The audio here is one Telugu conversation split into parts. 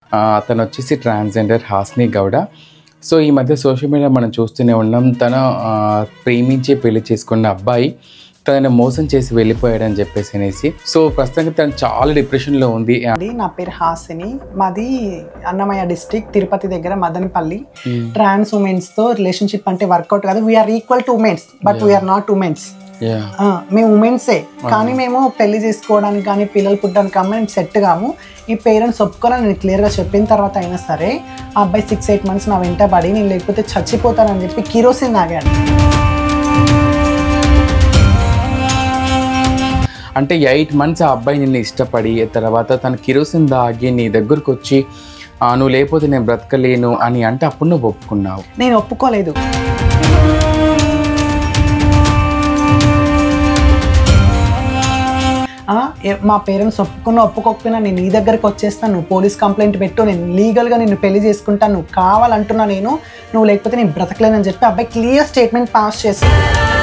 ఆ, అతను వచ్చేసి ట్రాన్స్జెండర్ హాస్ని గౌడ సో ఈ మధ్య సోషల్ మీడియా మనం చూస్తూనే ఉన్నాం తన ఆ, ప్రేమించి పెళ్లి చేసుకున్న అబ్బాయి తనని మోసం చేసి వెళ్ళిపోయాడని చెప్పేసి అనేసి సో ప్రస్తుతానికి తను చాలా డిప్రెషన్లో ఉంది అండి నా పేరు హాసిని మాది అన్నమయ్య డిస్ట్రిక్ట్ తిరుపతి దగ్గర మదనపల్లి ట్రాన్స్ ఉమెన్స్ తో రిలేషన్షిప్ అంటే వర్కౌట్ కాదు we are equal to womens but we are not womens yeah మేము ఉమెన్సే కానీ మేము పెళ్లి చేసుకోవడానికి కానీ పిల్లలు పుట్టడానికి కానీ మేము సెట్ కాము ఈ పేరెంట్స్ ఒప్పుకొని నేను క్లియర్గా చెప్పిన తర్వాత అయినా సరే ఆ అబ్బాయి సిక్స్ ఎయిట్ మంత్స్ నా వెంట పడి నేను లేకపోతే చచ్చిపోతానని చెప్పి కిరోసిన్ తాగాడు అంటే ఎయిట్ మంత్స్ ఆ అబ్బాయి నిన్ను ఇష్టపడి తర్వాత తన కిరోసిన్ దాగి నీ దగ్గరకు వచ్చి "ఆ, నువ్వు లేకపోతే నేను బ్రతకలేను అని అంటే అప్పుడు నువ్వు ఒప్పుకున్నావు నేను ఒప్పుకోలేదు ఆ, ఏ- మా పేరెంట్స్ ఒప్పుకున్న ఒప్పుకోకపోయినా నేను నీ దగ్గరికి వచ్చేస్తాను నువ్వు పోలీస్ కంప్లైంట్ పెట్టు నేను లీగల్గా నిన్ను పెళ్లి చేసుకుంటాను నువ్వు కావాలంటున్నా నేను నువ్వు లేకపోతే నేను బ్రతకలేనని చెప్పి అబ్బాయి క్లియర్ స్టేట్మెంట్ పాస్ చేస్తాను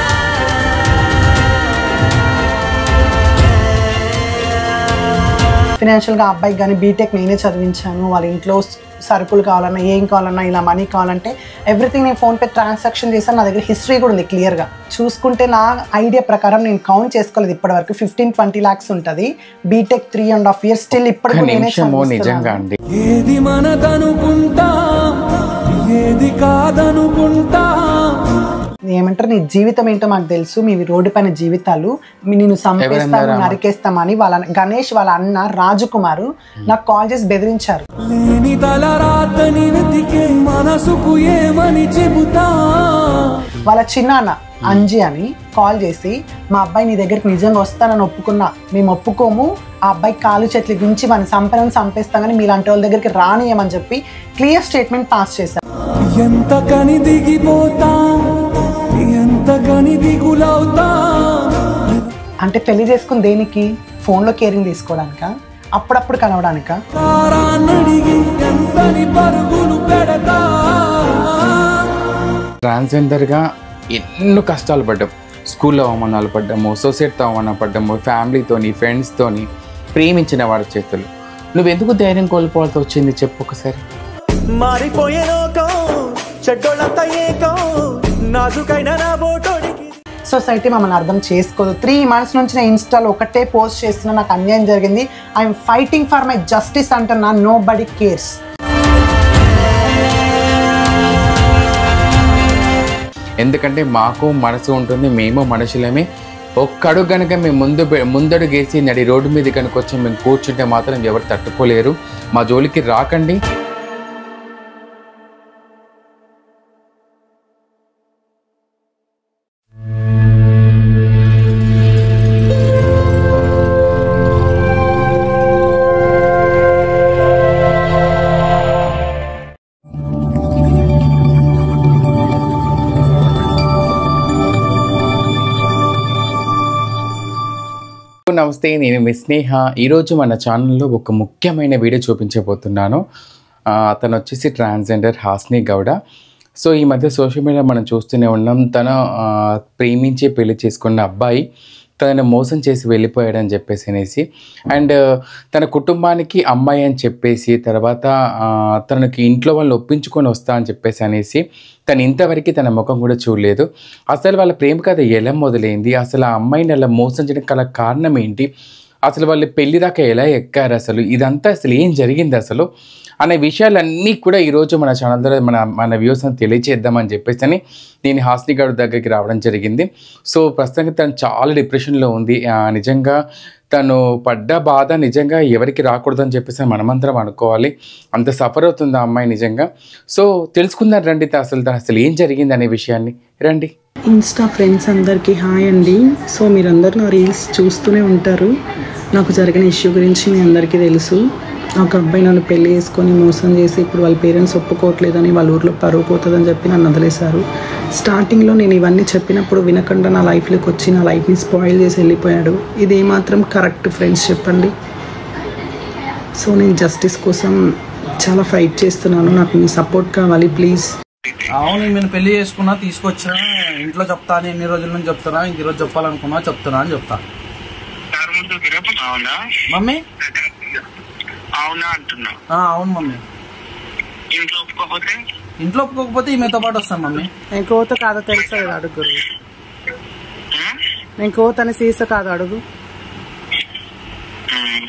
ఫినాన్షియల్గా అబ్బాయికి కానీ బీటెక్ నేనే చదివించాను వాళ్ళ ఇంట్లో సరుకులు కావాలన్నా ఏం కావాలన్నా ఇలా మనీ కావాలంటే ఎవ్రీథింగ్ నేను ఫోన్పే ట్రాన్సాక్షన్ చేశాను నా దగ్గర హిస్టరీ కూడా ఉంది క్లియర్గా చూసుకుంటే నా ఐడియా ప్రకారం నేను కౌంట్ చేసుకోలేదు ఇప్పటివరకు ఫిఫ్టీన్ ట్వంటీ ల్యాక్స్ ఉంటుంది BTech three and half years still ఒక్క ఇప్పటికి నేనే నిమిషము నిజంగా చదివిస్తున్నాను. అండి ఏది మనదనుకుంటా ఏది కాదనుకుంటా ఏమంటారు నీ జీవితం ఏంటో మాకు తెలుసు మీ రోడ్డు పైన జీవితాలు మీ నేను చంపేస్తాను ఎవరన్నారమ్మా? నరికేస్తామని వాళ్ళ గణేష్ వాళ్ళ అన్న రాజకుమారు నాకు కాల్ చేసి బెదిరించారు లేని తల రాతని వెతికే మనసుకు ఏమని చెబుతా వాళ్ళ చిన్నాన్న అంజి అని కాల్ చేసి మా అబ్బాయి నీ దగ్గరికి నిజంగా వస్తానని ఒప్పుకున్నా మేము ఒప్పుకోము ఆ అబ్బాయి కాలు చేతులు గుంచి మన సంపదని చంపేస్తాం కానీ మీలాంటి వాళ్ళ దగ్గరికి రానియమని చెప్పి క్లియర్ స్టేట్మెంట్ పాస్ చేశారు ఎంత కని దిగిపోతా ఎంత కని దిగులవుతా అంటే పెళ్లి చేసుకుని దేనికి ఫోన్లో కేరింగ్ తీసుకోవడానిక అప్పుడప్పుడు కలవడానిక నడిగి ఎంతని పరుగులు పెడతా ట్రాన్స్జెండర్గా ఎన్నో కష్టాలు పడ్డాం స్కూల్లో అవమానాలు పడ్డాము సొసైటీతో అవమానం పడ్డాము ఫ్యామిలీతోని ఫ్రెండ్స్తోని ప్రేమించిన వాడి చేతులు నువ్వెందుకు ధైర్యం కోల్పోవాల్సి వచ్చింది చెప్పు ఒకసారి మారిపోయే లోకం చెడ్డోళ్ళంతా ఏకం నాజుకైన నా బోటోడికి సొసైటీ మమ్మల్ని అర్థం చేసుకోదు త్రీ మంత్స్ నుంచి నేను ఇన్స్టాలో ఒకటే పోస్ట్ చేస్తున్నా నాకు అన్యాయం జరిగింది I'm fighting for my justice అంటున్నా నో బడీ కేర్స్ ఎందుకంటే మాకు మనసు ఉంటుంది మేము మనుషులమే ఒక్కడుగు కనుక మేము ముందు పె- ముందడుగేసి నడి రోడ్డు మీద కనుక వచ్చి మేము కూర్చుంటే మాత్రం ఎవరు తట్టుకోలేరు మా జోలికి రాకండి నమస్తే నేను మీ స్నేహ ఈరోజు మన ఛానల్లో ఒక ముఖ్యమైన వీడియో చూపించబోతున్నాను ఆ, అతను వచ్చేసి ట్రాన్స్జెండర్ హాస్ని గౌడ సో ఈ మధ్య సోషల్ మీడియా మనం చూస్తూనే ఉన్నాం తన ఆ, ప్రేమించి పెళ్లి చేసుకున్న అబ్బాయి తనని మోసం చేసి వెళ్ళిపోయాడని చెప్పేసి అనేసి అండ్ తన కుటుంబానికి అమ్మాయి అని చెప్పేసి తర్వాత ఆ, తనకి ఇంట్లో వాళ్ళు ఒప్పించుకొని వస్తా అని చెప్పేసి అనేసి తను ఇంతవరకు తన ముఖం కూడా చూడలేదు అసలు వాళ్ళ ప్రేమ కథ ఎలా మొదలైంది అసలు ఆ అమ్మాయిని అలా మోసం చేయడం గల కారణం ఏంటి అసలు వాళ్ళు పెళ్లి దాకా ఎలా ఎక్కారు అసలు ఇదంతా అసలు ఏం జరిగింది అసలు అనే విషయాలన్నీ కూడా ఈరోజు మన ఛానల్ ద్వారా మన మన వ్యూస్ తెలియచేద్దామని చెప్పేసి అని నేను హాస్ని గారి దగ్గరికి రావడం జరిగింది సో ప్రస్తుతానికి తను చాలా డిప్రెషన్లో ఉంది ఆ, నిజంగా తను పడ్డ బాధ నిజంగా ఎవరికి రాకూడదని చెప్పేసి మనమంతరం అనుకోవాలి అంత సఫర్ అవుతుంది ఆ అమ్మాయి నిజంగా సో తెలుసుకుందాం రండి త- అసలు తను అసలు ఏం జరిగింది అనే విషయాన్ని రండి ఇన్స్టా ఫ్రెండ్స్ అందరికీ హాయ్ అండి సో మీరందరూ నా రీల్స్ చూస్తూనే ఉంటారు నాకు జరిగిన ఇష్యూ గురించి మీ అందరికీ తెలుసు ఒక అబ్బాయి నన్ను పెళ్లి చేసుకొని మోసం చేసి ఇప్పుడు వాళ్ళ పేరెంట్స్ ఒప్పుకోవట్లేదని వాళ్ళ ఊర్లో పరువు పోతుందని చెప్పి నన్ను వదిలేశారు స్టార్టింగ్లో నేను ఇవన్నీ చెప్పినప్పుడు వినకుండా నా లైఫ్లోకి వచ్చి నా లైఫ్ని స్పాయిల్ చేసి వెళ్ళిపోయాడు ఇది ఏమాత్రం కరెక్ట్ ఫ్రెండ్స్ చెప్పండి సో నేను జస్టిస్ కోసం చాలా ఫైట్ చేస్తున్నాను నాకు మీ సపోర్ట్ కావాలి ప్లీజ్ అవును నేను పెళ్లి చేసుకున్నా తీసుకొచ్చినా ఇంట్లో చెప్తా అని ఎన్ని రోజుల నుంచి చెప్తున్నా ఇంక ఈరోజు చెప్పాలనుకున్నా చెప్తున్నా అని చెప్తా మమ్మీ అవునా అంటున్నా ఆ, అవును మమ్మీ ఇంట్లో ఒప్పుకోకపోతే ఇంట్లో ఒప్పుకోకపోతే ఈమెతో పాటు వస్తాను మమ్మీ నేను కోత కాదో తెలుసా కదా అడుగు గురు. ఉమ్? నేను కోత అని సీస కాదు అడుగు ఉమ్.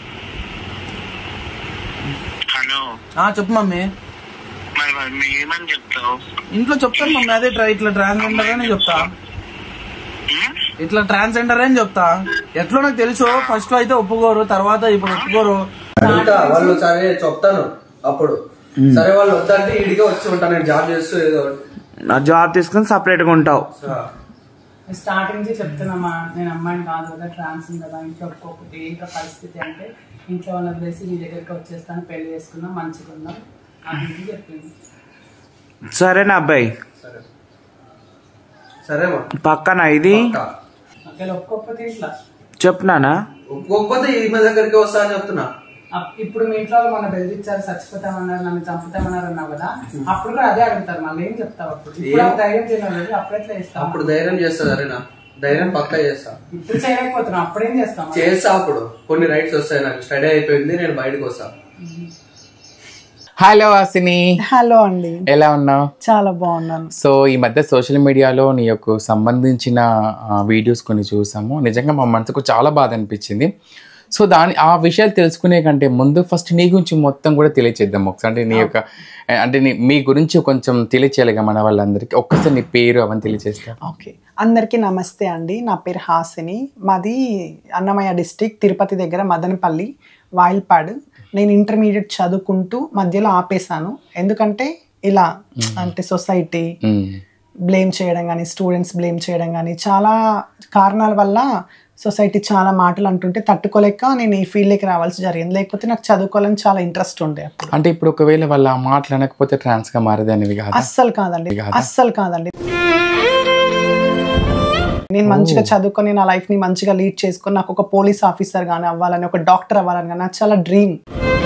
హలో ఆ, చెప్పు మమ్మీ మరి మరి మీ ఏమని చెప్తావు ఇంట్లో చెప్తాను మమ్మీ అదే ట్రా ఇట్లా ట్రాన్స్జెండర్ అని చెప్తా ఉమ్? ఇట్లా ట్రాన్స్జెండర్ అని చెప్తా ఎట్లా నాకు తెలుసు ఫస్ట్ లో అయితే ఒప్పుకోరు తర్వాత ఇప్పుడు ఒప్పుకోరు అడుగుతా వాళ్ళు సరే చెప్తాను అప్పుడు సరే వాళ్ళు వద్దంటే ఇడికే వచ్చి ఉంటాను నేను జాబ్ చేస్తూ ఏదో నా జాబ్ తీసుకుని సపరేట్ గా ఉంటావు స్టార్టింగ్ నుంచి చెప్తున్నామా నేను అమ్మాయిని కాదు కదా ట్రాన్స్ కదా ఇంట్లో ఒప్పుకోకపోతే ఏంటో పరిస్థితి అంటే ఇంట్లో వాళ్ళ వదిలేసి నీ దగ్గరికి వచ్చేస్తాను పెళ్లి చేసుకుందాం మంచిగా ఉందాం అది ఇది చెప్పింది సరేనా అబ్బాయి సరేమా పక్కన ఇది పక్కా. ఒకవేళ ఒప్పుకోకపోతే ఇట్లా చెప్తున్నానా ఒప్పుకోకపోతే ఈమె దగ్గరికి వస్తా అని చెప్తున్నా అప్- ఇప్పుడు మీ ఇంట్లో వాళ్ళు మొన్న బెదిరించారు చచ్చిపోతామన్నారు నన్ను చంపుతామన్నారు అన్నావు కదా అప్పుడు కూడా అదే అడుగుతారు మళ్ళీ ఏం చెప్తావు అప్పుడు ఇప్పుడు ఏం? ఆ ధైర్యం చేయలేదు అప్పుడు ఎట్లా చేస్తాం అప్పుడు ధైర్యం చేస్తా సరేనా ధైర్యం పక్కా చేస్తా ఇప్పుడు చేయలేకపోతున్నాం అప్పుడేం చేస్తాం చేస్తా అప్పుడు కొన్ని రైట్స్ వస్తాయి నాకు స్టడీ అయిపోయింది నేను బయటకు వస్తా హలో హాసిని హలో అండి ఎలా ఉన్నావు చాలా బాగున్నాను సో ఈ మధ్య సోషల్ మీడియాలో నీ యొక్క సంబంధించిన వీడియోస్ కొన్ని చూసాము నిజంగా మా మనసుకు చాలా బాధ అనిపించింది సో దాని ఆ విషయాలు తెలుసుకునే కంటే ముందు ఫస్ట్ నీ గురించి మొత్తం కూడా తెలియచేద్దాం ఒకసారి అంటే నీ యొక్క అంటే నీ మీ గురించి కొంచెం తెలియచేయాలిగా మన వాళ్ళందరికీ ఒక్కసారి నీ పేరు అవన్నీ తెలియచేస్తా ఓకే అందరికీ నమస్తే అండి నా పేరు హాసిని మాది అన్నమయ్య డిస్టిక్ తిరుపతి దగ్గర మదనపల్లి వాయిల్పాడు నేను ఇంటర్మీడియట్ చదువుకుంటూ మధ్యలో ఆపేశాను ఎందుకంటే ఇలా అంటే సొసైటీ ఉమ్. బ్లేమ్ చేయడం కానీ స్టూడెంట్స్ బ్లేమ్ చేయడం కానీ చాలా కారణాల వల్ల సొసైటీ చాలా మాటలు అంటుంటే తట్టుకోలేక నేను ఈ ఫీల్డ్కి రావాల్సి జరిగింది లేకపోతే నాకు చదువుకోవాలని చాలా ఇంట్రెస్ట్ ఉండే అప్పుడు అంటే ఇప్పుడు ఒకవేళ వాళ్ళ ఆ మాటలు అనకపోతే ట్రాన్స్ గా మారేది అనేవి కాదు అస్సలు కాదండి కాదా? అస్సలు కాదండి నేను మంచిగా చదువుకొని నా లైఫ్ ని మంచిగా లీడ్ చేసుకొని నాకు ఒక పోలీస్ ఆఫీసర్ గానీ అవ్వాలని ఒక డాక్టర్ అవ్వాలని కానీ నాకు చాలా డ్రీమ్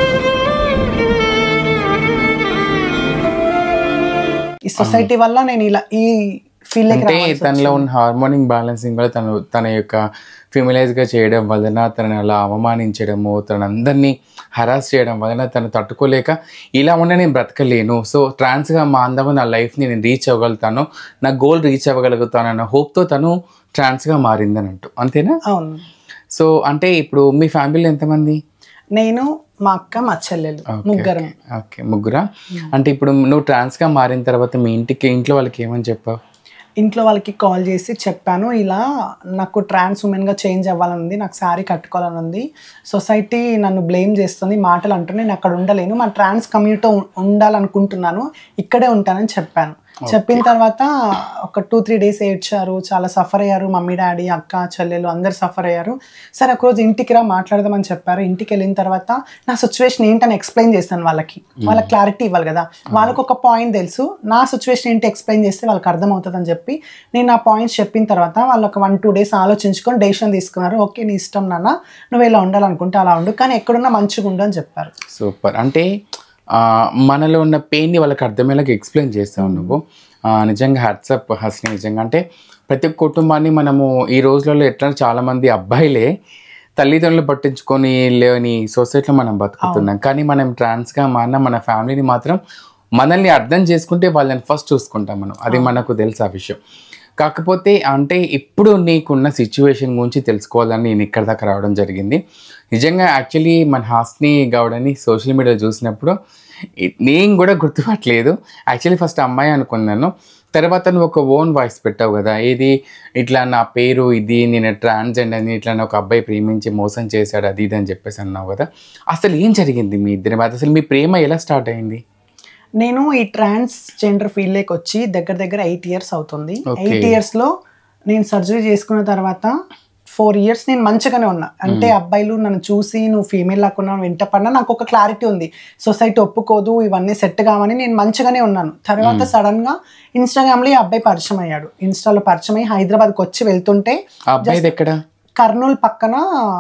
ఈ సొసైటీ వల్ల నేను ఇలా ఈ ఫీల్డ్ అంటే తనలో ఉన్న హార్మోనిక్ బ్యాలెన్సింగ్ వల్ల తను తన యొక్క ఫిమిలైజ్ గా చేయడం వలన తనని అలా అవమానించడము తన అందరినీ హరాస్ చేయడం వలన తను తట్టుకోలేక ఇలా ఉండే నేను బ్రతకలేను సో ట్రాన్స్గా మా అందము నా లైఫ్ని నేను రీచ్ అవ్వగలుగుతాను నా గోల్ రీచ్ అవ్వగలుగుతాను అన్న హోప్తో తను ట్రాన్స్గా మారిందని అంటూ అంతేనా అవును సో అంటే ఇప్పుడు మీ ఫ్యామిలీలో ఎంతమంది నేను మా అక్క మా చెల్లెలు ముగ్గురం ఓకే ముగ్గురా అంటే ఇప్పుడు నువ్వు ట్రాన్స్గా మారిన తర్వాత మీ ఇంటికి ఇంట్లో వాళ్ళకి ఏమని చెప్పావు ఇంట్లో వాళ్ళకి కాల్ చేసి చెప్పాను ఇలా నాకు ట్రాన్స్ ఉమెన్గా చేంజ్ అవ్వాలని ఉంది నాకు శారీ కట్టుకోవాలని ఉంది సొసైటీ నన్ను బ్లేమ్ చేస్తుంది మాటలు అంటూ నేను అక్కడ ఉండలేను మా ట్రాన్స్ కమ్యూనిటీ ఉండాలనుకుంటున్నాను ఇక్కడే ఉంటానని చెప్పాను చెప్పిన తర్వాత ఒక టూ త్రీ డేస్ ఏడ్చారు చాలా సఫర్ అయ్యారు మమ్మీ డాడీ అక్క చెల్లెలు అందరు సఫర్ అయ్యారు సరే ఒకరోజు ఇంటికి రా మాట్లాడదామని చెప్పారు ఇంటికి వెళ్ళిన తర్వాత నా సిచ్యువేషన్ ఏంటని ఎక్స్ప్లెయిన్ చేస్తాను వాళ్ళకి వాళ్ళకి క్లారిటీ ఇవ్వాలి కదా వాళ్ళకి ఒక పాయింట్ తెలుసు నా సిచ్యువేషన్ ఏంటి ఎక్స్ప్లెయిన్ చేస్తే వాళ్ళకి అర్థమవుతుంది అని చెప్పి నేను ఆ పాయింట్స్ చెప్పిన తర్వాత వాళ్ళు ఒక వన్ టూ డేస్ ఆలోచించుకొని డెసిషన్ తీసుకున్నారు ఓకే నీ ఇష్టం నాన్న నువ్వు ఇలా ఉండాలనుకుంటే అలా ఉండు కానీ ఎక్కడున్నా మంచిగా ఉండు అని చెప్పారు సూపర్ అంటే ఆ, మనలో ఉన్న పెయిన్ని వాళ్ళకి అర్థమయ్యేలాగా ఎక్స్ప్లెయిన్ చేస్తావు నువ్వు ఆ, నిజంగా హ్యాట్సప్ హస్ని నిజంగా అంటే ప్రతి ఒక్క కుటుంబాన్ని మనము ఈ రోజులలో ఎట్లా చాలామంది అబ్బాయిలే తల్లిదండ్రులు పట్టించుకొని లేని సొసైటీలో మనం బతుకుతున్నాం కానీ మనం ట్రాన్స్గా మారిన మన ఫ్యామిలీని మాత్రం మనల్ని అర్థం చేసుకుంటే వాళ్ళని ఫస్ట్ చూసుకుంటాం మనం అది మనకు తెలుసు ఆ విషయం కాకపోతే అంటే ఇప్పుడు నీకున్న సిచ్యువేషన్ గురించి తెలుసుకోవాలని నేను ఇక్కడ దాకా రావడం జరిగింది నిజంగా యాక్చువల్లీ మన హాస్ని గౌడని సోషల్ మీడియాలో చూసినప్పుడు ఇ- నేను కూడా గుర్తుపట్టలేదు యాక్చువల్లీ ఫస్ట్ అమ్మాయి అనుకున్నాను తర్వాత నువ్వు ఒక ఓన్ వాయిస్ పెట్టావు కదా ఇది ఇట్లా నా పేరు ఇది నేను ట్రాన్స్జెండర్ అని ఇట్లా ఒక అబ్బాయి ప్రేమించి మోసం చేశాడు అది ఇది అని చెప్పేసి అన్నావు కదా అసలు ఏం జరిగింది మీ ఇద్దరి మధ్య అసలు మీ ప్రేమ ఎలా స్టార్ట్ అయింది నేను ఈ ట్రాన్స్ జెండర్ ఫీల్డ్లోకి వచ్చి దగ్గర దగ్గర ఎయిట్ ఇయర్స్ అవుతుంది Okay. ఎయిట్ ఇయర్స్లో నేను సర్జరీ చేసుకున్న తర్వాత ఫోర్ ఇయర్స్ నేను మంచిగానే ఉన్నా అంటే అబ్బాయిలు నన్ను చూసి నువ్వు ఫీమేల్ లాక్కున్నా వెంట పడినా నాకు ఒక క్లారిటీ ఉంది సొసైటీ ఒప్పుకోదు ఇవన్నీ సెట్ కావని నేను మంచిగానే ఉన్నాను తర్వాత సడన్ గా ఇన్స్టాగ్రామ్ లో ఈ అబ్బాయి పరిచయం అయ్యాడు ఇన్స్టాలో పరిచయం అయ్యి హైదరాబాద్కి వచ్చి వెళ్తుంటే ఆ అబ్బాయిది ఎక్కడ కర్నూలు పక్కన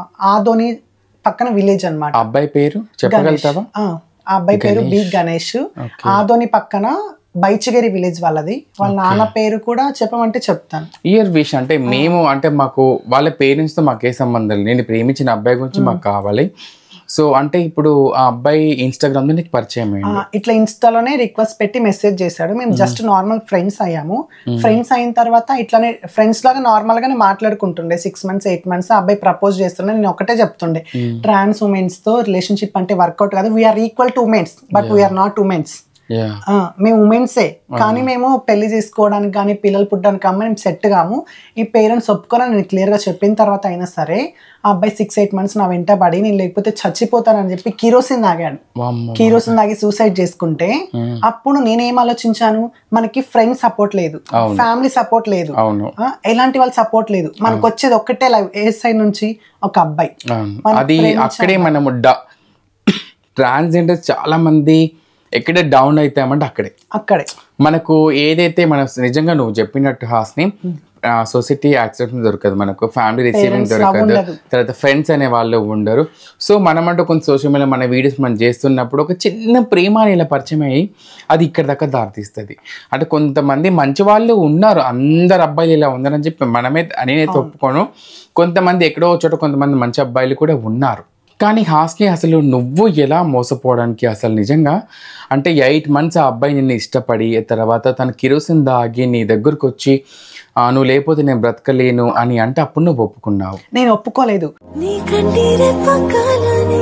ఆదోని పక్కన విలేజ్ అన్నమాట ఆ అబ్బాయి పేరు చెప్పగలుగుతావా ఆ ఆ అబ్బాయి పేరు బి గణేష్ ఆదోని పక్కన బైచిగేరి విలేజ్ వాళ్ళది వాళ్ళ నాన్న పేరు కూడా చెప్పమంటే చెప్తాను ఇయర్ విష్ అంటే మేము అంటే మాకు వాళ్ళ పేరెంట్స్తో మాకే సంబంధం లేదు నేను ప్రేమించిన అబ్బాయి గురించి మాకు కావాలి సో అంటే ఇప్పుడు ఆ అబ్బాయి ఇన్స్టాగ్రామ్ లో నీకు పరిచయం ఆ, అయింది ఇట్లా ఇన్స్టాలోనే రిక్వెస్ట్ పెట్టి మెసేజ్ చేశాడు మేము జస్ట్ నార్మల్ ఫ్రెండ్స్ అయ్యాము ఫ్రెండ్స్ అయిన తర్వాత ఇట్లానే ఫ్రెండ్స్ లాగా నార్మల్ గానే మాట్లాడుకుంటుండే సిక్స్ మంత్స్ ఎయిట్ మంత్స్ అబ్బాయి ప్రపోజ్ చేస్తుండే నేను ఒకటే చెప్తుండే ట్రాన్స్ ఉమెన్స్ తో రిలేషన్షిప్ అంటే వర్కౌట్ కాదు we are equal to womens but we are not womens yeah ఆ, మేము ఉమెన్సే కానీ మేము పెళ్లి చేసుకోవడానికి కానీ పిల్లలు పుట్టడానికి కానీ మేము సెట్ కాము ఈ పేరెంట్స్ ఒప్పుకొని నేను క్లియర్గా చెప్పిన తర్వాత అయినా సరే ఆ అబ్బాయి సిక్స్ ఎయిట్ మంత్స్ నా వెంట పడి నేను లేకపోతే చచ్చిపోతానని చెప్పి కిరోసిన్ తాగాడు వామ్మో. కిరోసిన్ తాగి సూసైడ్ చేసుకుంటే అప్పుడు నేనేం ఆలోచించాను మనకి ఫ్రెండ్ సపోర్ట్ లేదు అవును. ఫ్యామిలీ సపోర్ట్ లేదు అవును ఆ, ఎలాంటి వాళ్ళ సపోర్ట్ లేదు మనకు వచ్చేది ఒక్కటే లైవ్ ఏ సైడ్ నుంచి ఒక అబ్బాయి అవును. మనం అది ప్రేమించాలి. అక్కడే మనము ట్రాన్స్జెండర్ చాలా మంది ఎక్కడే డౌన్ అవుతామంటే అక్కడే అక్కడే మనకు ఏదైతే మన నిజంగా నువ్వు చెప్పినట్టు హాస్ని సొసైటీ యాక్సెప్ట్ దొరకదు మనకు ఫ్యామిలీ రిసీవింగ్ Parents love దొరకదు ఉండదు. తర్వాత ఫ్రెండ్స్ అనే వాళ్ళు ఉండరు సో మనమంటూ కొంత సోషల్ మీడియా మన వీడియోస్ మనం చేస్తున్నప్పుడు ఒక చిన్న ప్రేమ అని ఇలా పరిచయం అయ్యి అది ఇక్కడ దాకా దారితీస్తుంది అంటే కొంతమంది మంచి వాళ్ళు ఉన్నారు అందరు అబ్బాయిలు ఇలా ఉన్నారని చెప్పి మనమే నేనైతే ఒప్పుకోను కొంతమంది ఎక్కడో చోట కొంతమంది మంచి అబ్బాయిలు కూడా ఉన్నారు కానీ హాస్ని అసలు నువ్వు ఎలా మోసపోవడానికి అసలు నిజంగా అంటే ఎయిట్ మంత్స్ ఆ అబ్బాయి నిన్ను ఇష్టపడి తర్వాత తన కిరోసిన్ దాగి నీ దగ్గరకు వచ్చి "ఆ, నువ్వు లేకపోతే నేను బ్రతకలేను అని అంటే అప్పుడు నువ్వు ఒప్పుకున్నావు నేను ఒప్పుకోలేదు నీ కంటిరే పక్కలనే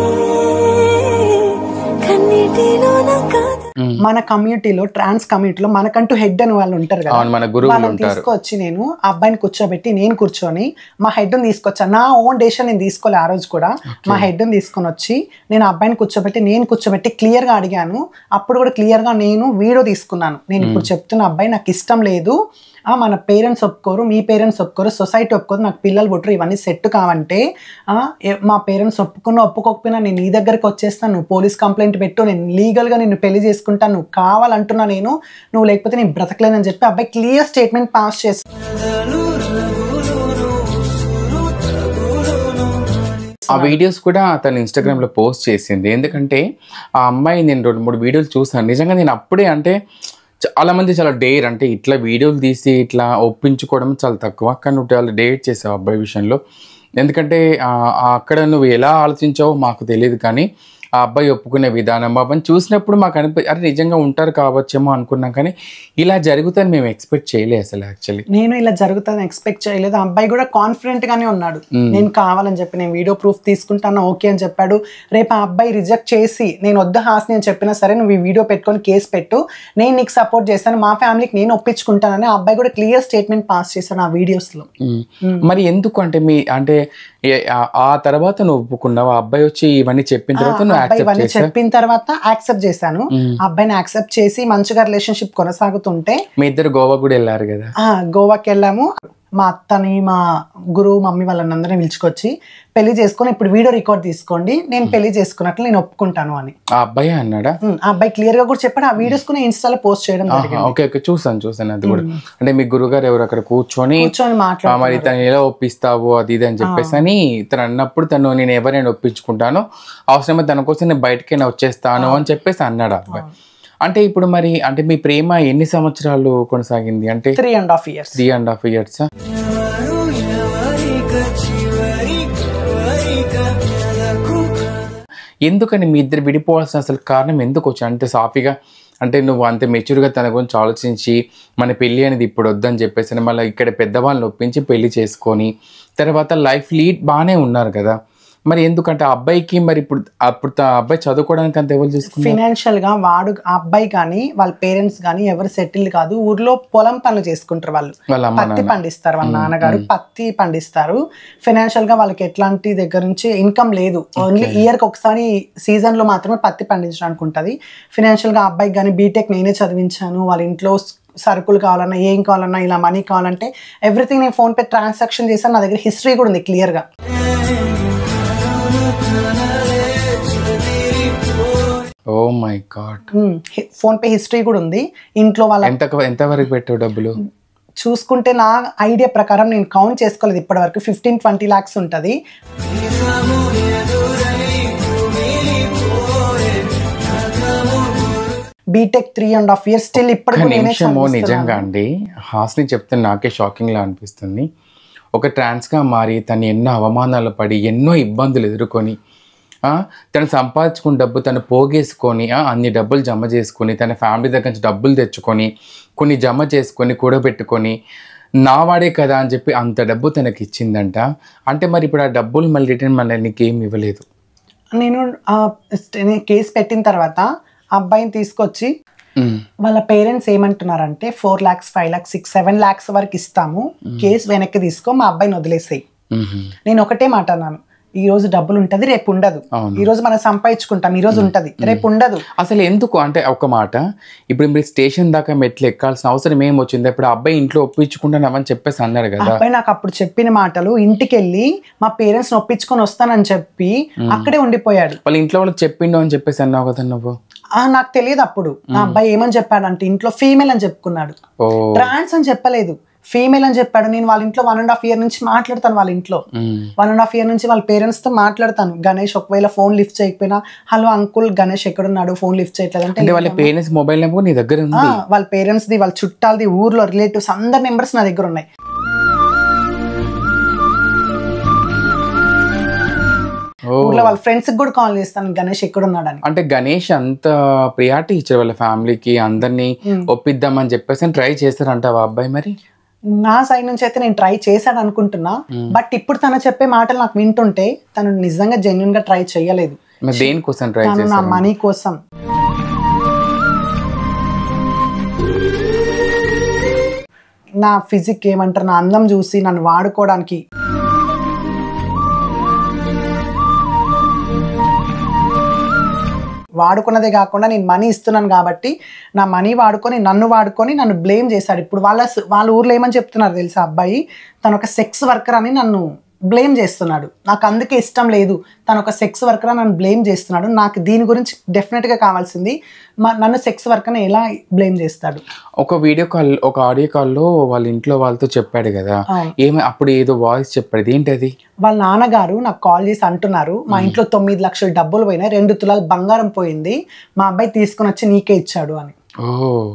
కన్నీటిలోన కాదు మన కమ్యూనిటీలో ట్రాన్స్ కమ్యూనిటీలో మనకంటూ హెడ్ అని వాళ్ళు ఉంటారు కదా అవును, మన గురువులు వాళ్ళని ఉంటారు. తీసుకొచ్చి నేను ఆ అబ్బాయిని కూర్చోబెట్టి నేను కూర్చొని మా హెడ్ తీసుకొచ్చా నా ఓన్ డేషన్ నేను తీసుకోలే ఆ రోజు కూడా మా హెడ్ తీసుకొని వచ్చి నేను ఆ అబ్బాయిని కూర్చోబెట్టి నేను కూర్చోబెట్టి క్లియర్ గా అడిగాను అప్పుడు కూడా క్లియర్ గా నేను వీడియో తీసుకున్నాను నేను ఇప్పుడు చెప్తున్న అబ్బాయి నాకు ఇష్టం లేదు ఆ, మన పేరెంట్స్ ఒప్పుకోరు మీ పేరెంట్స్ ఒప్పుకోరు సొసైటీ ఒప్పుకోరు నాకు పిల్లలు పుట్టరు ఇవన్నీ సెట్ కావంటే ఆ, ఏ- మా పేరెంట్స్ ఒప్పుకున్నా ఒప్పుకోకపోయినా నేను నీ దగ్గరికి వచ్చేస్తాను నువ్వు పోలీస్ కంప్లైంట్ పెట్టు నేను లీగల్గా నిన్ను పెళ్లి చేసుకుంటాను నువ్వు కావాలంటున్నా నేను నువ్వు లేకపోతే నేను బ్రతకలేనని చెప్పి అబ్బాయి క్లియర్ స్టేట్మెంట్ పాస్ చేసి ఆ వీడియోస్ కూడా తను ఇన్స్టాగ్రామ్ లో పోస్ట్ చేసింది ఎందుకంటే ఆ అమ్మాయి నేను రెండు మూడు వీడియోలు చూసాను నిజంగా నేను అప్పుడే అంటే చాలా మంది చాలా డేర్ అంటే ఇట్లా వీడియోలు తీసి ఇట్లా ఒప్పించుకోవడం చాలా తక్కువ కానీ నువ్వు చాలా డేట్ చేసావు అబ్బాయి విషయంలో ఎందుకంటే ఆ, ఆ అక్కడ నువ్వు ఎలా ఆలోచించావో మాకు తెలియదు కానీ ఆ అబ్బాయి ఒప్పుకునే విధానం అవన్నీ చూసినప్పుడు మాకు అనిపి అరే నిజంగా ఉంటారు కావచ్చేమో అనుకున్నాం కానీ ఇలా జరుగుతుందని మేము ఎక్స్పెక్ట్ చేయలే అసలు యాక్చువల్లీ నేను ఇలా జరుగుతుందని ఎక్స్పెక్ట్ చేయలేదు ఆ అబ్బాయి కూడా కాన్ఫిడెంట్ గానే ఉన్నాడు నేను కావాలని చెప్పి నేను వీడియో ప్రూఫ్ తీసుకుంటాను ఓకే అని చెప్పాడు రేపు ఆ అబ్బాయి రిజెక్ట్ చేసి నేను వద్దు హాస్ని అని చెప్పినా సరే నువ్వు ఈ వీడియో పెట్టుకొని కేసు పెట్టు నేను నీకు సపోర్ట్ చేస్తాను మా ఫ్యామిలీకి నేను ఒప్పించుకుంటానని ఆ అబ్బాయి కూడా క్లియర్ స్టేట్మెంట్ పాస్ చేశాను ఆ వీడియోస్ లో మరి ఎందుకు అంటే మీ అంటే ఏ- ఆ- ఆ తర్వాత నువ్వు ఒప్పుకున్నావు ఆ అబ్బాయి వచ్చి ఇవన్నీ చెప్పిన తర్వాత నువ్వు ఆ అబ్బాయి యాక్సెప్ట్ ఇవన్నీ చేసా చెప్పిన తర్వాత యాక్సెప్ట్ చేశాను ఆ అబ్బాయిని యాక్సెప్ట్ చేసి మంచిగా రిలేషన్షిప్ కొనసాగుతుంటే మీ ఇద్దరు గోవా కూడా వెళ్ళారు కదా ఆ, గోవాకి వెళ్ళాము మా అత్తని మా గురువు మమ్మీ వాళ్ళని అందరినీ పిలుచుకొచ్చి పెళ్లి చేసుకొని ఇప్పుడు వీడియో రికార్డ్ తీసుకోండి నేను పెళ్లి చేసుకున్నట్లు నేను ఒప్పుకుంటాను అని ఆ అబ్బాయి అన్నాడా ఉమ్, ఆ అబ్బాయి క్లియర్ గా కూడా చెప్పాడు ఆ వీడియోస్ కూడా ఇన్స్టాలో పోస్ట్ చేయడం ఆహా, జరిగింది ఓకే ఓకే చూసాను చూసాను అది కూడా అంటే మీ గురుగారు ఎవరు అక్కడ కూర్చొని కూర్చొని "ఆ, మరి మాట్లాడుతున్నారు తను ఎలా ఒప్పిస్తావు అది ఇది అని చెప్పేసి అని తను అన్నప్పుడు తను నేను ఎవరైనా ఒప్పించుకుంటాను అవసరమైతే తన కోసం నేను బయటకైనా వచ్చేస్తాను అని చెప్పేసి అన్నాడు ఆ అబ్బాయి అంటే ఇప్పుడు మరి అంటే మీ ప్రేమ ఎన్ని సంవత్సరాలు కొనసాగింది అంటే three and half years three and half years ఎందుకని మీ ఇద్దరు విడిపోవాల్సిన అసలు కారణం ఎందుకు వచ్చి అంటే సాఫీగా అంటే నువ్వు అంత మెచ్యూర్గా తన గురించి ఆలోచించి మన పెళ్ళి అనేది ఇప్పుడు వద్దని చెప్పేసి మళ్ళీ ఇక్కడ పెద్దవాళ్ళని ఒప్పించి పెళ్లి చేసుకొని తర్వాత లైఫ్ లీడ్ బాగానే ఉన్నారు కదా మరి ఎందుకంటే ఆ అబ్బాయికి మరి ఇప్పుడు అప్పుడు ఆ అబ్బాయి చదువుకోవడానికి అంత ఎవరు చూసుకున్నారు ఫినాన్షియల్ గా వాడు ఆ అబ్బాయి కానీ వాళ్ళ పేరెంట్స్ కానీ ఎవరు సెటిల్ కాదు ఊర్లో పొలం పనులు చేసుకుంటారు వాళ్ళు వాళ్ళ అమ్మ పత్తి నాన్న పండిస్తారు వాళ్ళ నాన్నగారు పత్తి పండిస్తారు ఫైనాన్షియల్ గా వాళ్ళకి ఎట్లాంటి దగ్గర నుంచి ఇన్కమ్ లేదు ఓన్లీ ఇయర్ కి ఒకసారి సీజన్ లో మాత్రమే పత్తి పండించడానికి ఉంటది ఫైనాన్షియల్ గా ఆ అబ్బాయికి కానీ బీటెక్ నేనే చదివించాను వాళ్ళ ఇంట్లో సరుకులు కావాలన్నా ఏం కావాలన్నా ఇలా మనీ కావాలంటే ఎవ్రీథింగ్ నేను ఫోన్ పే ట్రాన్సాక్షన్ చేశాను నా దగ్గర హిస్టరీ కూడా ఉంది క్లియర్ గా oh my God PhonePe history కూడా ఉంది ఇంట్లో వాళ్ళ ఎంత ఎంత వరకు పెట్టావు డబ్బులు చూసుకుంటే నా ఐడియా ప్రకారం నేను కౌంట్ చేసుకోలేదు ఇప్పటి వరకు ఫిఫ్టీన్ ట్వంటీ ల్యాక్స్ ఉంటుంది BTech three and half years still ఒక్క ఇప్పటికి నేనే నిమిషము చదివిస్తున్నాను. నిజంగా అండి హాస్ని చెప్తే నాకే షాకింగ్ లా అనిపిస్తుంది ఒక ట్రాన్స్గా మారి తను ఎన్నో అవమానాలు పడి ఎన్నో ఇబ్బందులు ఎదుర్కొని ఆ, తను సంపాదించుకున్న డబ్బు తను పోగేసుకొని ఆ, అన్ని డబ్బులు జమ చేసుకొని తన ఫ్యామిలీ దగ్గర నుంచి డబ్బులు తెచ్చుకొని కొన్ని జమ చేసుకొని కూడబెట్టుకొని నా వాడే కదా అని చెప్పి అంత డబ్బు తనకి ఇచ్చిందంట అంటే మరి ఇప్పుడు ఆ డబ్బులు మళ్ళీ రిటర్న్ మళ్ళీ నీకేం ఇవ్వలేదు నేను ఆ నేను కేసు పెట్టిన తర్వాత ఆ అబ్బాయిని తీసుకొచ్చి ఉమ్, వాళ్ళ పేరెంట్స్ ఏమంటున్నారంటే four lakhs five lakhs six seven lakhs వరకు ఇస్తాము కేసు వెనక్కి తీసుకో మా అబ్బాయిని వదిలేసేయి ఉమ్, నేను ఒకటే మాట అన్నాను ఈ రోజు డబ్బులు ఉంటది రేపు ఉండదు అవును. ఈ రోజు మనం సంపాదించుకుంటాం ఈ రోజు ఉంటది రేపు ఉండదు అసలు ఎందుకు అంటే ఒక మాట ఇప్పుడు మీరు స్టేషన్ దాకా మెట్లు ఎక్కాల్సిన అవసరం ఏం వచ్చింది ఇప్పుడు ఆ అబ్బాయి ఇంట్లో ఒప్పించుకుంటున్నామని చెప్పేసి అన్నాడు ఆ కదా అబ్బాయి నాకు అప్పుడు చెప్పిన మాటలు ఇంటికి వెళ్ళి మా పేరెంట్స్ ఒప్పించుకొని వస్తానని చెప్పి అక్కడే ఉండిపోయాడు వాళ్ళ ఇంట్లో వాళ్ళకి చెప్పిండు అని చెప్పేసి అన్నావు కదా నువ్వు ఆ నాకు తెలియదు అప్పుడు ఆ అబ్బాయి ఏమని చెప్పాడు అంటే ఇంట్లో ఫీమేల్ అని చెప్పుకున్నాడు ఓ ట్రాన్స్ అని చెప్పలేదు ఫీమేల్ అని చెప్పాడు నేను వాళ్ళ ఇంట్లో వన్ అండ్ హాఫ్ ఇయర్ నుంచి మాట్లాడతాను వాళ్ళ ఇంట్లో ఉమ్, వన్ అండ్ హాఫ్ ఇయర్ నుంచి వాళ్ళ పేరెంట్స్ తో మాట్లాడతాను గణేష్ ఒకవేళ ఫోన్ లిఫ్ట్ చేయకపోయినా హలో అంకుల్ గణేష్ ఎక్కడున్నాడు ఫోన్ లిఫ్ట్ చేయట్లేదు అంటే వాళ్ళ అంటే పేరెంట్స్ మొబైల్ నెంబర్ నీ దగ్గర ఆ, ఉంది వాళ్ళ పేరెంట్స్ ది వాళ్ళ చుట్టాలది ఊర్లో రిలేటివ్స్ అందరి నెంబర్స్ నా దగ్గర ఉన్నాయి ఓ ఊర్లో వాళ్ళ ఫ్రెండ్స్ కూడా కాల్ చేస్తాను గణేష్ ఎక్కడున్నాడని అంటే గణేష్ అంత ప్రియారిటీ ఇచ్చారు వాళ్ళ ఫ్యామిలీకి అందరినీ ఒప్పిద్దామని చెప్పేసి ట్రై చేస్తారంట ఆ అబ్బాయి మరి నా సైడ్ నుంచి అయితే నేను ట్రై చేశాను అనుకుంటున్నా బట్ ఇప్పుడు తను చెప్పే మాటలు నాకు వింటుంటే తను నిజంగా జెన్యున్ గా ట్రై చేయలేదు మరి దేనికోసం ట్రై తను నా చేస్తారు మనీ కోసం నా ఫిజిక్ ఏమంటారు నా అందం చూసి నన్ను వాడుకోవడానికి వాడుకున్నదే కాకుండా నేను మనీ ఇస్తున్నాను కాబట్టి నా మనీ వాడుకొని నన్ను వాడుకొని నన్ను బ్లేమ్ చేశాడు ఇప్పుడు వాళ్ళ వాళ్ళ ఊర్లో ఏమని చెప్తున్నారు తెలుసా అబ్బాయి తను ఒక సెక్స్ వర్కర్ అని నన్ను బ్లేమ్ చేస్తున్నాడు నాకు అందుకే ఇష్టం లేదు తను ఒక సెక్స్ వర్కర్ అని నన్ను బ్లేమ్ చేస్తున్నాడు నాకు దీని గురించి డెఫినెట్గా కావాల్సింది మా నన్ను సెక్స్ వర్కర్ని ఎలా బ్లేమ్ చేస్తాడు ఒక వీడియో కాల్ ఒక ఆడియో కాల్లో వాళ్ళ ఇంట్లో వాళ్ళతో చెప్పాడు కదా అవును. ఏమి అప్పుడు ఏదో వాయిస్ చెప్పాడు ఏంటది వాళ్ళ నాన్నగారు నాకు కాల్ చేసి అంటున్నారు మా ఇంట్లో తొమ్మిది లక్షల డబ్బులు పోయినాయి రెండు తులాలు బంగారం పోయింది మా అబ్బాయి తీసుకుని వచ్చి నీకే ఇచ్చాడు అని ఓ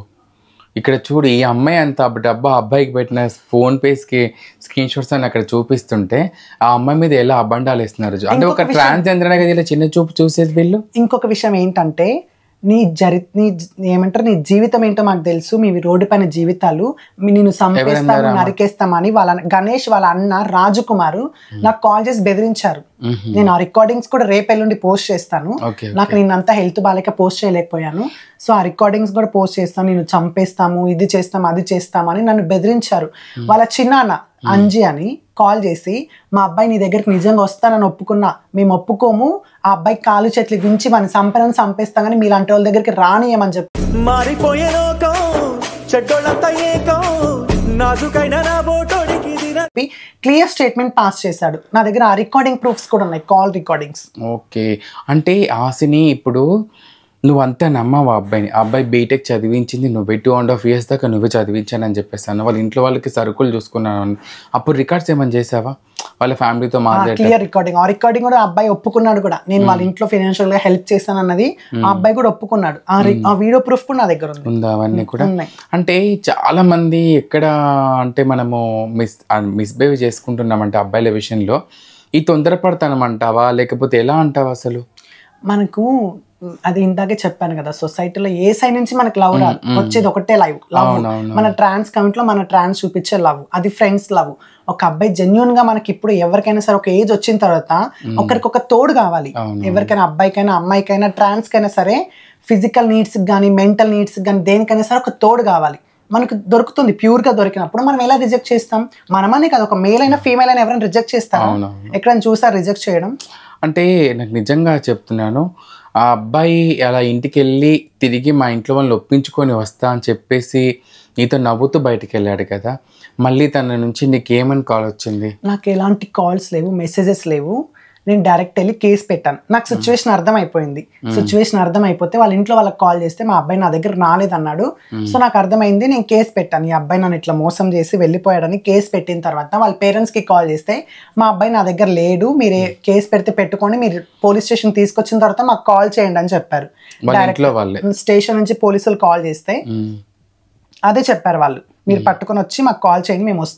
ఇక్కడ చూడు ఈ అమ్మాయి అంత డబ్బా అబ్బాయికి పెట్టిన ఫోన్ పేస్కి స్క్రీన్ షాట్స్ అని అక్కడ చూపిస్తుంటే ఆ అమ్మాయి మీద ఎలా అబండాలు వేస్తున్నారు చూ- అంటే ఒక ఇంకొక విషయం- ట్రాన్స్జెండర్ కదా ఇలా చిన్న చూపు చూసేది వీళ్ళు ఇంకొక విషయం ఏంటంటే నీ జరి నీ జ- ఏమంటారు నీ జీవితం ఏంటో మాకు తెలుసు మీ రోడ్డు పైన జీవితాలు మీ- నిన్ను చంపేస్తాము ఎవరన్నారమ్మా? నరికేస్తామని వాళ్ళ గణేష్ వాళ్ళ అన్న రాజకుమారు నాకు కాల్ చేసి బెదిరించారు నేను ఆ రికార్డింగ్స్ కూడా రేపు ఎల్లుండి పోస్ట్ చేస్తాను ఓకే నాకు నేను అంతా హెల్త్ బాగాలేక పోస్ట్ చేయలేకపోయాను సో ఆ రికార్డింగ్స్ కూడా పోస్ట్ చేస్తాను నేను చంపేస్తాము ఇది చేస్తాము అది చేస్తాము అని నన్ను బెదిరించారు వాళ్ళ చిన్నాన్న అంజి అని కాల్ చేసి మా అబ్బాయి నీ దగ్గరికి నిజంగా వస్తానని ఒప్పుకున్నా మేము ఒప్పుకోము ఆ అబ్బాయి కాలు చేతులు వించి మన సంపదని చంపేస్తాం కానీ మీలాంటి వాళ్ళ దగ్గరికి రానియమని చెప్పి మారిపోయే లోకం చెడ్డోళ్ళంతా ఏకం నాజుకైన నా బోటోడికి దిన క్లియర్ స్టేట్మెంట్ పాస్ చేశాడు నా దగ్గర ఆ రికార్డింగ్ ప్రూఫ్స్ కూడా ఉన్నాయి కాల్ రికార్డింగ్స్ ఓకే అంటే ఆశని ఇప్పుడు నువ్వంతా నమ్మావు ఆ అబ్బాయిని ఆ అబ్బాయి బీటెక్ చదివించింది నువ్వే టూ అండ్ హాఫ్ ఇయర్స్ దాకా నువ్వే చదివించానని చెప్పేస్తాను వాళ్ళ ఇంట్లో వాళ్ళకి సరుకులు చూసుకున్నాను అని. అప్పుడు రికార్డ్స్ ఏమైనా చేసావా వాళ్ళ ఫ్యామిలీతో మాట్లాడే క్లియర్ రికార్డింగ్ ఆ రికార్డింగ్ కూడా ఆ అబ్బాయి ఒప్పుకున్నాడు కూడా నేను వాళ్ళ ఇంట్లో ఫైనాన్షియల్ గా హెల్ప్ చేశాను అన్నది ఆ అబ్బాయి కూడా ఒప్పుకున్నాడు ఆ రి- ఆ వీడియో ప్రూఫ్ కూడా నా దగ్గర ఉంది ఉందా అవన్నీ కూడా ఉన్నాయి. అంటే చాలా మంది ఎక్కడ అంటే మనము మిస్ మిస్బిహేవ్ చేసుకుంటున్నామంటే అబ్బాయిల విషయంలో ఈ తొందరపడతానమంటావా లేకపోతే ఎలా అంటావా అసలు మనకు అది ఇందాకే చెప్పాను కదా సొసైటీలో ఏ సైడ్ నుంచి మనకు లవ్ రాదు వచ్చేది ఒకటే లైవ్ లవ్ అవునవును. మన ట్రాన్స్ కౌంట్ లో మన ట్రాన్స్ చూపించే లవ్ అది ఫ్రెండ్స్ లవ్ ఒక అబ్బాయి జెన్యున్ గా మనకి ఇప్పుడు ఎవరికైనా సరే ఒక ఏజ్ వచ్చిన తర్వాత ఒకరికి ఒక తోడు కావాలి అవును. ఎవరికైనా అబ్బాయికైనా అమ్మాయికైనా ట్రాన్స్ కైనా సరే ఫిజికల్ నీడ్స్ కానీ మెంటల్ నీడ్స్ కానీ దేనికైనా సరే ఒక తోడు కావాలి మనకు దొరుకుతుంది ప్యూర్ గా దొరికినప్పుడు మనం ఎలా రిజెక్ట్ చేస్తాం మనమనే కదా ఒక మేల్ అయినా ఫీమేల్ అయినా ఎవరైనా రిజెక్ట్ చేస్తారా అవునవును. ఎక్కడైనా చూసా రిజెక్ట్ చేయడం అంటే నాకు నిజంగా చెప్తున్నాను ఆ అబ్బాయి అలా ఇంటికి వెళ్ళి తిరిగి మా ఇంట్లో వాళ్ళని ఒప్పించుకొని వస్తా అని చెప్పేసి నీతో నవ్వుతూ బయటికి వెళ్ళాడు కదా మళ్ళీ తన నుంచి నీకేమని కాల్ వచ్చింది నాకు ఎలాంటి కాల్స్ లేవు మెసేజెస్ లేవు నేను డైరెక్ట్ వెళ్ళి కేసు పెట్టాను నాకు సిచ్యువేషన్ అర్థమైపోయింది సిచ్యువేషన్ అర్థమైపోతే వాళ్ళ ఇంట్లో వాళ్ళకి కాల్ చేస్తే మా అబ్బాయి నా దగ్గర రాలేదన్నాడు సో నాకు అర్థమైంది నేను కేసు పెట్టాను ఈ అబ్బాయి నన్ను ఇట్లా మోసం చేసి వెళ్ళిపోయాడని కేసు పెట్టిన తర్వాత వాళ్ళ పేరెంట్స్ కి కాల్ చేస్తే మా అబ్బాయి నా దగ్గర లేడు మీరు ఏ- కేసు పెడితే పెట్టుకొని మీరు పోలీస్ స్టేషన్ తీసుకొచ్చిన తర్వాత మాకు కాల్ చేయండి అని చెప్పారు వాళ్ళ ఇంట్లో వాళ్ళే స్టేషన్ నుంచి పోలీసులు కాల్ చేస్తే ఉమ్. అదే చెప్పారు వాళ్ళు మీరు పట్టుకొని వచ్చి మాకు కాల్ చేయండి మేము వస్తామని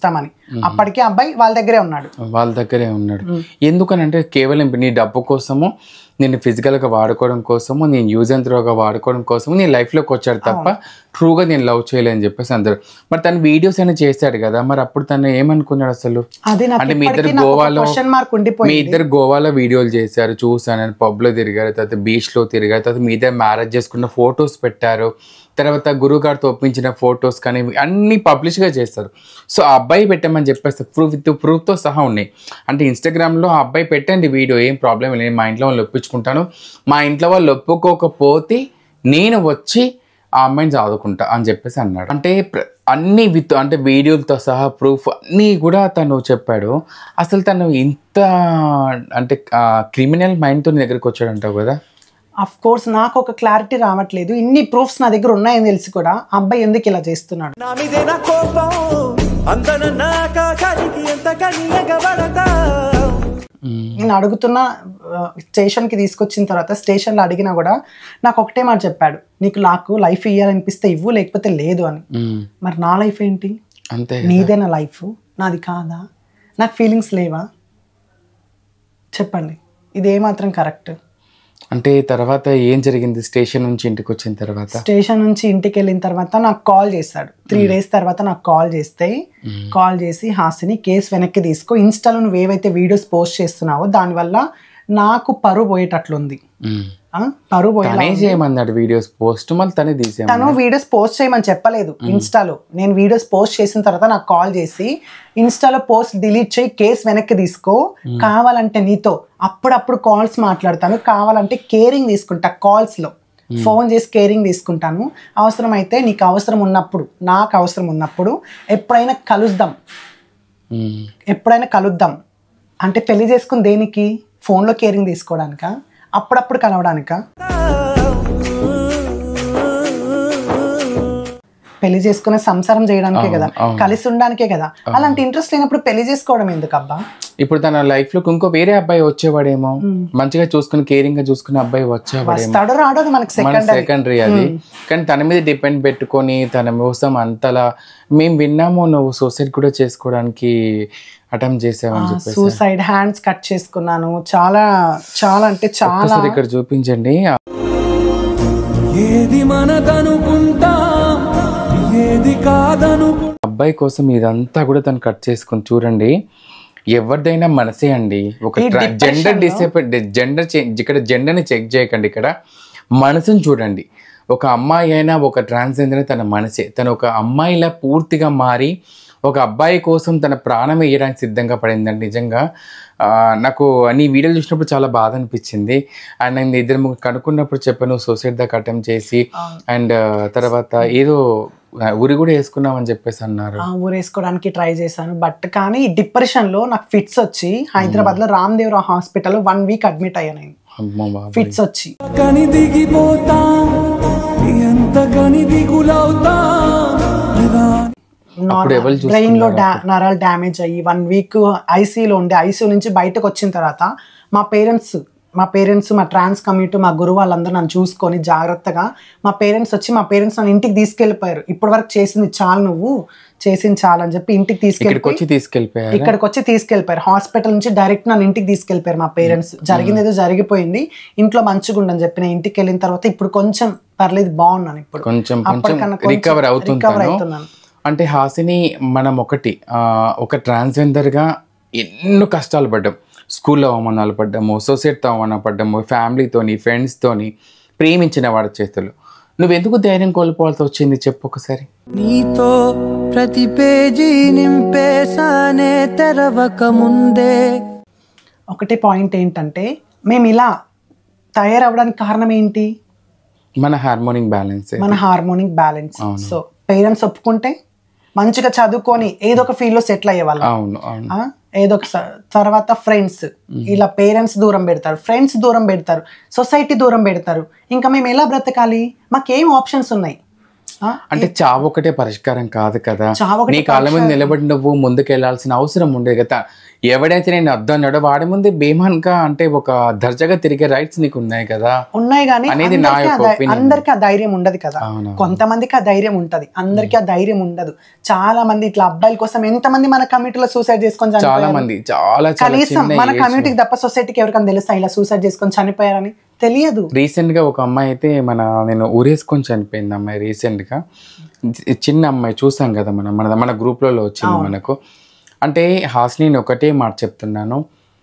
అప్పటికే అబ్బాయి వాళ్ళ దగ్గరే ఉన్నాడు వాళ్ళ దగ్గరే ఉన్నాడు ఎందుకనంటే కేవలం నీ డబ్బు కోసము నేను ఫిజికల్గా వాడుకోవడం కోసము నేను యూజ్ అండ్ త్రోగా వాడుకోవడం కోసము నీ లైఫ్లోకి వచ్చాడు తప్ప ట్రూగా నేను లవ్ చేయలేని చెప్పేసి అందరు మరి తను వీడియోస్ అయినా చేశాడు కదా మరి అప్పుడు తను ఏమనుకున్నాడు అసలు అది నాకు అంటే మీ ఇద్దరు ఇప్పటికీ నాకు ఒక గోవాలో క్వశ్చన్ మార్క్ మీ ఉండిపోయింది ఇద్దరు గోవాలో వీడియోలు చేశారు చూసాను పబ్ లో తిరిగారు తర్వాత బీచ్ లో తిరిగారు తర్వాత మీ ఇద్దరు మ్యారేజ్ చేసుకున్న ఫొటోస్ పెట్టారు తర్వాత గురువు గారితో ఒప్పించిన ఫొటోస్ కానీ ఇవి అన్ని పబ్లిష్ గా చేస్తారు సో ఆ అబ్బాయి పెట్టామని చెప్పేస్తే ప్రూఫ్ విత్ ప్రూఫ్ తో సహా ఉన్నాయి అంటే ఇన్స్టాగ్రామ్ లో ఆ అబ్బాయి పెట్టండి వీడియో ఏం ప్రాబ్లం లేదు మా ఇంట్లో వాళ్ళు ఒప్పించుకుంటాను మా ఇంట్లో వాళ్ళు ఒప్పుకోకపోతే నేను వచ్చి ఆ అమ్మాయిని చదువుకుంటా అని చెప్పేసి అన్నాడు అంటే ప్ర- అన్ని విత్ అంటే వీడియోలతో సహా ప్రూఫ్ అన్నీ కూడా తను చెప్పాడు అసలు తను ఇంత అంటే క్రిమినల్ మైండ్తో నీ దగ్గరికి వచ్చాడంటావు కదా అఫ్ కోర్స్ నాకు ఒక క్లారిటీ రావట్లేదు ఇన్ని ప్రూఫ్స్ నా దగ్గర ఉన్నాయని తెలిసి కూడా ఆ అబ్బాయి ఎందుకు ఇలా చేస్తున్నాడు నా మీదే నా కోపం అందనన్నా కాకానికి ఎంత కనియగబడతా నేను అడుగుతున్న స్టేషన్ కి తీసుకొచ్చిన తర్వాత స్టేషన్ లో అడిగినా కూడా నాకు ఒకటే మాట చెప్పాడు నీకు నాకు లైఫ్ ఇవ్వాలనిపిస్తే ఇవ్వు లేకపోతే లేదు అని మ్మ్. మరి నా లైఫ్ ఏంటి అంతే నీదే నా లైఫ్ నాది కాదా నాకు ఫీలింగ్స్ లేవా చెప్పండి ఇది ఏమాత్రం కరెక్ట్ అంటే తర్వాత ఏం జరిగింది స్టేషన్ నుంచి ఇంటికి వచ్చిన తర్వాత స్టేషన్ నుంచి ఇంటికి వెళ్ళిన తర్వాత నాకు కాల్ చేశాడు త్రీ డేస్ తర్వాత నాకు కాల్ చేస్తే కాల్ చేసి హాసిని కేసు వెనక్కి తీసుకో ఇన్స్టాలో నువ్వు ఏవైతే వీడియోస్ పోస్ట్ చేస్తున్నావో దానివల్ల నాకు పరువు పోయేటట్లుంది మ్మ్. ఆ, పరువు పోయేలా తనే చేయమన్నాడు వీడియోస్ పోస్ట్ మళ్ళీ తనే తను తీసేయమన్నాడు వీడియోస్ పోస్ట్ చేయమని చెప్పలేదు ఇన్స్టాలో నేను వీడియోస్ పోస్ట్ చేసిన తర్వాత నాకు కాల్ చేసి ఇన్స్టాలో పోస్ట్ డిలీట్ చేయి కేసు వెనక్కి తీసుకో కావాలంటే నీతో అప్పుడప్పుడు కాల్స్ మాట్లాడతాను కావాలంటే కేరింగ్ తీసుకుంటా కాల్స్ లో ఫోన్ చేసి కేరింగ్ తీసుకుంటాను అవసరమైతే నీకు అవసరం ఉన్నప్పుడు నాకు అవసరం ఉన్నప్పుడు ఎప్పుడైనా కలుద్దాం మ్మ్. ఎప్పుడైనా కలుద్దాం అంటే పెళ్లి చేసుకుని దేనికి ఫోన్లో కేరింగ్ తీసుకోవడానికా అప్పుడప్పుడు కలవడానికా పెళ్లి చేసుకునే సంసారం చేయడానికే కదా అవును. కలిసి ఉండడానికే కదా అలాంటి ఇంట్రెస్ట్ లేనప్పుడు పెళ్లి చేసుకోవడం ఎందుకు అబ్బా ఇప్పుడు తన లైఫ్ లో ఇంకో వేరే అబ్బాయి వచ్చేవాడేమో మంచిగా చూసుకుని కేరింగ్ గా చూసుకునే అబ్బాయి వచ్చేవాడేమో వస్తాడో రాడో అది మనకి మన సెకండ్ సెకండరీ అది కానీ తన మీద డిపెండ్ పెట్టుకొని తన కోసం అంతలా మేము విన్నాము నువ్వు సూసైడ్ కూడా చేసుకోవడానికి అటెంప్ట్ చేసావని చెప్పేసి సూసైడ్ హ్యాండ్స్ కట్ చేసుకున్నాను చాలా చాలా అంటే చాలా ఒక్కసారి ఇక్కడ చూపించండి ఏది మనదనుకుంటా ఏది కాదనుకుంటా అబ్బాయి కోసం ఇదంతా కూడా తను కట్ చేసుకుని చూడండి ఎవరిదైనా మనసే అండి ఒక ఈ depression జెండర్ లో- డిసేబుల్ జెండర్ ఇక్కడ జెండర్ని చెక్ చేయకండి ఇక్కడ మనసుని చూడండి ఒక అమ్మాయి అయినా ఒక ట్రాన్స్జెండర్ తన మనసే తను ఒక అమ్మాయిలా పూర్తిగా మారి ఒక అబ్బాయి కోసం తన ప్రాణం వేయడానికి సిద్ధంగా పడిందండి నిజంగా ఆ, నాకు నీ వీడియోలు చూసినప్పుడు చాలా బాధ అనిపించింది అండ్ నేను ఇద్దరు ముగ్గురు కనుక్కున్నప్పుడు చెప్పాను సూసైడ్ దాకా అటెంప్ట్ చేసి అండ్ తర్వాత ఏదో ఆ, ఉరి కూడా వేసుకున్నామని చెప్పేసి అన్నారు ఆ, ఊరేసుకోవడానికి ట్రై చేశాను బట్ కానీ డిప్రెషన్ లో నాకు ఫిట్స్ వచ్చి హైదరాబాద్ లో Ramdev Rao hospital one week admit అయ్యాను నేను అమ్మో బాబోయ్. ఫిట్స్ వచ్చి కని దిగిపోతా ఎంత కని దిగులవుతా అప్పుడు ఎవరు బ్రెయిన్ లో చూసుకున్నారు డా- నరాలు డ్యామేజ్ అయ్యి వన్ వీక్ ఐసీలో ఉండి ఐసీయూ నుంచి బయటకు వచ్చిన తర్వాత మా పేరెంట్స్ మా పేరెంట్స్ మా ట్రాన్స్ కమ్యూనిటీ మా గురువు వాళ్ళందరూ నన్ను చూసుకొని జాగ్రత్తగా మా పేరెంట్స్ వచ్చి మా పేరెంట్స్ నన్ను ఇంటికి తీసుకెళ్ళిపోయారు ఇప్పటి వరకు చేసింది చాలు నువ్వు చేసింది చాలు అని చెప్పి ఇంటికి ఇక్కడికి తీసుకెళ్ళి వచ్చి తీసుకెళ్ళిపోయారు ఇక్కడికి వచ్చి తీసుకెళ్ళిపోయారు హాస్పిటల్ నుంచి డైరెక్ట్ నన్ను ఇంటికి తీసుకెళ్ళిపోయారు మా పేరెంట్స్ జరిగింది ఏదో జరిగిపోయింది ఇంట్లో మంచిగా ఉండని చెప్పి నేను ఇంటికి వెళ్ళిన తర్వాత ఇప్పుడు కొంచెం పర్లేదు బాగున్నాను ఇప్పుడు కొంచెం కొంచెం అప్పటికన్నా కొంచెం రికవర్ recover అవుతుంటాను అవుతున్నాను. అంటే హాసిని మనం ఒకటి ఆ, ఒక transgender గా ఎన్నో కష్టాలు పడ్డాం స్కూల్లో అవమానాలు పడ్డాము సొసైటీతో అవమానం పడ్డాము ఫ్యామిలీతోని ఫ్రెండ్స్తోని ప్రేమించిన వాడి చేతులు నువ్వెందుకు ధైర్యం కోల్పోవాల్సి వచ్చింది చెప్పు ఒకసారి నీతో ప్రతి పేజీ నింపేసానే తెరవక ముందే ఒకటి పాయింట్ ఏంటంటే మేము ఇలా తయారవడానికి కారణం ఏంటి మన హార్మోనిక్ బ్యాలెన్స్ మన హార్మోనిక్ బ్యాలెన్స్ సో పేరెంట్స్ ఒప్పుకుంటే మంచిగా చదువుకొని ఏదో ఒక ఫీల్డ్ లో సెటిల్ అయ్యేవాళ్ళం అవును అవును ఆ, ఏదో ఒక స- తర్వాత ఫ్రెండ్స్ ఇలా పేరెంట్స్ దూరం పెడతారు ఫ్రెండ్స్ దూరం పెడతారు సొసైటీ దూరం పెడతారు ఇంకా మేము ఎలా బ్రతకాలి మాకేం ఆప్షన్స్ ఉన్నాయి ఆ? అంటే చావు ఒకటే పరిష్కారం కాదు కదా చావు ఒకటే నీ కాళ్ళ మీద పరిష్కారం. నిలబడి నువ్వు ముందుకు వెళ్ళాల్సిన అవసరం ఉండేది కదా ఎవడైతే నేను అద్దన్నాడో వాడి ముందు బేమాన్గా అంటే ఒక దర్జాగా తిరిగే రైట్స్ నీకు ఉన్నాయి కదా ఉన్నాయి కానీ అనేది నా అందరికీ ఆ యొక్క ధై- opinion. అందరికీ ఆ ధైర్యం ఉండదు కదా అవును. కొంతమందికి ఆ ధైర్యం ఉంటది అందరికీ ఆ ధైర్యం ఉండదు చాలా మంది ఇట్లా అబ్బాయిల కోసం ఎంతమంది మన కమిటీలో సూసైడ్ చేసుకొని చాలా చనిపోయారు మంది చాలా చాలా కనీసం చిన్న మన age లో. కమ్యూనిటీకి తప్ప సొసైటీకి ఎవరికైనా తెలుసా ఇలా సూసైడ్ చేసుకొని చనిపోయారని తెలియదు రీసెంట్ గా ఒక అమ్మాయి అయితే మన నేను ఊరేసుకొని చనిపోయింది అమ్మాయి రీసెంట్ గా చి- చిన్న అమ్మాయి చూసాం కదా మనం మన మన గ్రూప్లలో వచ్చింది మనకు అంటే హాస్ని నేను ఒకటే మాట చెప్తున్నాను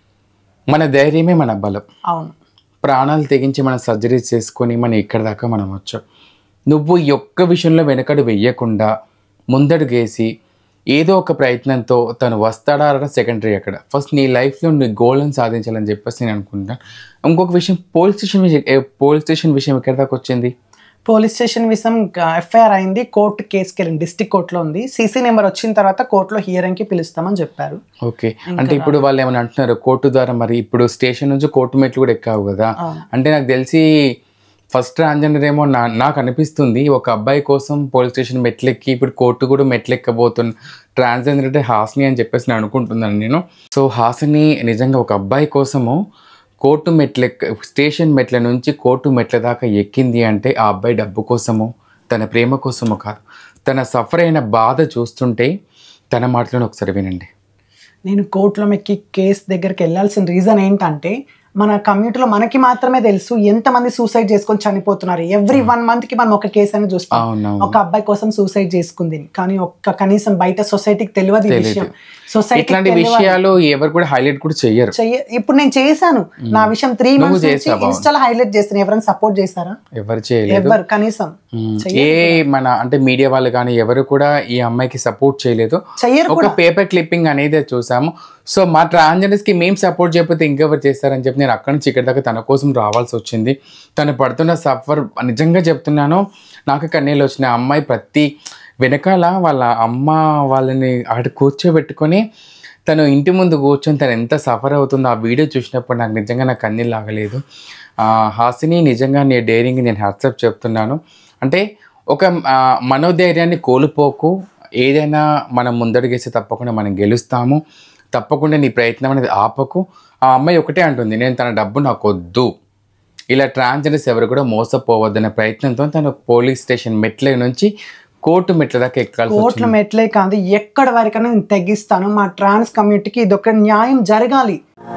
మన ధైర్యమే మన బలం అవును ప్రాణాలు తెగించి మనం సర్జరీస్ చేసుకొని మనం ఇక్కడ దాకా మనం వచ్చాం నువ్వు ఈ ఒక్క విషయంలో వెనకడు వెయ్యకుండా ముందడుగేసి ఏదో ఒక ప్రయత్నంతో తను వస్తాడా అన్న సెకండరీ అక్కడ ఫస్ట్ నీ లైఫ్లో నీ గోల్ని సాధించాలని చెప్పేసి నేను అనుకుంటాను ఇంకొక విషయం పోలీస్ స్టేషన్ విషయం పోలీస్ స్టేషన్ విషయం ఎక్కడి దాకా వచ్చింది పోలీస్ స్టేషన్ విషయం ఎఫ్ఐఆర్ అయింది కోర్టు కేసుకి వెళ్ళింది డిస్టిక్ కోర్టులో ఉంది సీసీ నెంబర్ వచ్చిన తర్వాత కోర్టులో హియరింగ్ కి పిలుస్తామని చెప్పారు ఓకే అంటే ఇప్పుడు వాళ్ళు ఏమైనా అంటున్నారు కోర్టు ద్వారా మరి ఇప్పుడు స్టేషన్ నుంచి కోర్టు మెట్లు కూడా ఎక్కావు కదా అంటే నాకు తెలిసి ఫస్ట్ ట్రాన్స్జెండర్ ఏమో నా నాకు అనిపిస్తుంది ఒక అబ్బాయి కోసం పోలీస్ స్టేషన్ మెట్లెక్కి ఇప్పుడు కోర్టు కూడా మెట్లెక్కబోతున్న ట్రాన్స్జెండర్ అంటే హాస్ని అని చెప్పేసి నేను అనుకుంటున్నాను నేను సో హాస్ని నిజంగా ఒక అబ్బాయి కోసము కోర్టు మెట్ల స్టేషన్ మెట్ల నుంచి కోర్టు మెట్ల దాకా ఎక్కింది అంటే ఆ అబ్బాయి డబ్బు కోసమో తన ప్రేమ కోసమో కాదు తన సఫర్ అయిన బాధ చూస్తుంటే తన మాటలను ఒకసారి వినండి నేను కోర్టులో మెక్కి కేసు దగ్గరికి వెళ్ళాల్సిన రీజన్ ఏంటంటే మన కమ్యూనిటీలో మనకి మాత్రమే తెలుసు ఎంతమంది సూసైడ్ చేసుకొని చనిపోతున్నారు ఎవ్రీ వన్ మంత్ కి మనం ఒక కేసు అని చూస్తాం అవునవును. ఒక అబ్బాయి కోసం సూసైడ్ చేసుకుంది కానీ ఒక్క కనీసం బయట సొసైటీకి తెలియదు ఈ తెలీదు. విషయం సొసైటీ ఇట్లాంటి విషయాలు ఎవరు కూడా హైలైట్ కూడా చెయ్యరు చెయ్య ఇప్పుడు నేను చేశాను నా విషయం త్రీ నువ్వు మంత్స్ నుంచి చేసావా? ఇన్స్టాలో హైలైట్ చేస్తాను ఎవరైనా సపోర్ట్ చేశారా ఎవరు చేయలేదు ఎవరు కనీసం ఉమ్, చెయ్యరు ఏ మన అంటే మీడియా వాళ్ళు కానీ ఎవరు కూడా ఈ అమ్మాయికి సపోర్ట్ చేయలేదు చెయ్యరు ఒక కూడా పేపర్ క్లిప్పింగ్ అనేది చూసాము సో మా ట్రాన్స్జెండర్స్ కి మేము సపోర్ట్ చేయకపోతే ఇంకెవరు చేస్తారని చెప్పి నేను అక్కడి నుంచి ఇక్కడ దాకా తన కోసం రావాల్సి వచ్చింది తను పడుతున్న సఫర్ నిజంగా చెప్తున్నాను నాకు కన్నీళ్ళు వచ్చిన ఆ అమ్మాయి ప్రతి వెనకాల వాళ్ళ అమ్మ వాళ్ళని అక్కడ కూర్చోబెట్టుకొని తను ఇంటి ముందు కూర్చొని తను ఎంత సఫర్ అవుతుందో ఆ వీడియో చూసినప్పుడు నాకు నిజంగా నాకు కన్నీళ్ళు ఆగలేదు ఆ, హాసిని నిజంగా నీ డైరింగ్ నేను హ్యాట్సప్ చెప్తున్నాను అంటే ఒక ఆ, మనోధైర్యాన్ని కోల్పోకు ఏదైనా మనం ముందడుగేస్తే తప్పకుండా మనం గెలుస్తాము తప్పకుండా నీ ప్రయత్నం అనేది ఆపకు ఆ అమ్మాయి ఒకటే అంటుంది నేను తన డబ్బు నాకు వద్దు ఇలా ట్రాన్స్జెండర్స్ ఎవరు కూడా మోసపోవద్దనే ప్రయత్నంతో తను పోలీస్ స్టేషన్ మెట్ల నుంచి కోర్టు మెట్ల దాకా ఎక్కాల్సి కోర్టుల వచ్చింది మెట్లే కాదు ఎక్కడ వరకైనా నేను తగ్గిస్తాను మా ట్రాన్స్ కమ్యూనిటీకి ఇది ఒక న్యాయం జరగాలి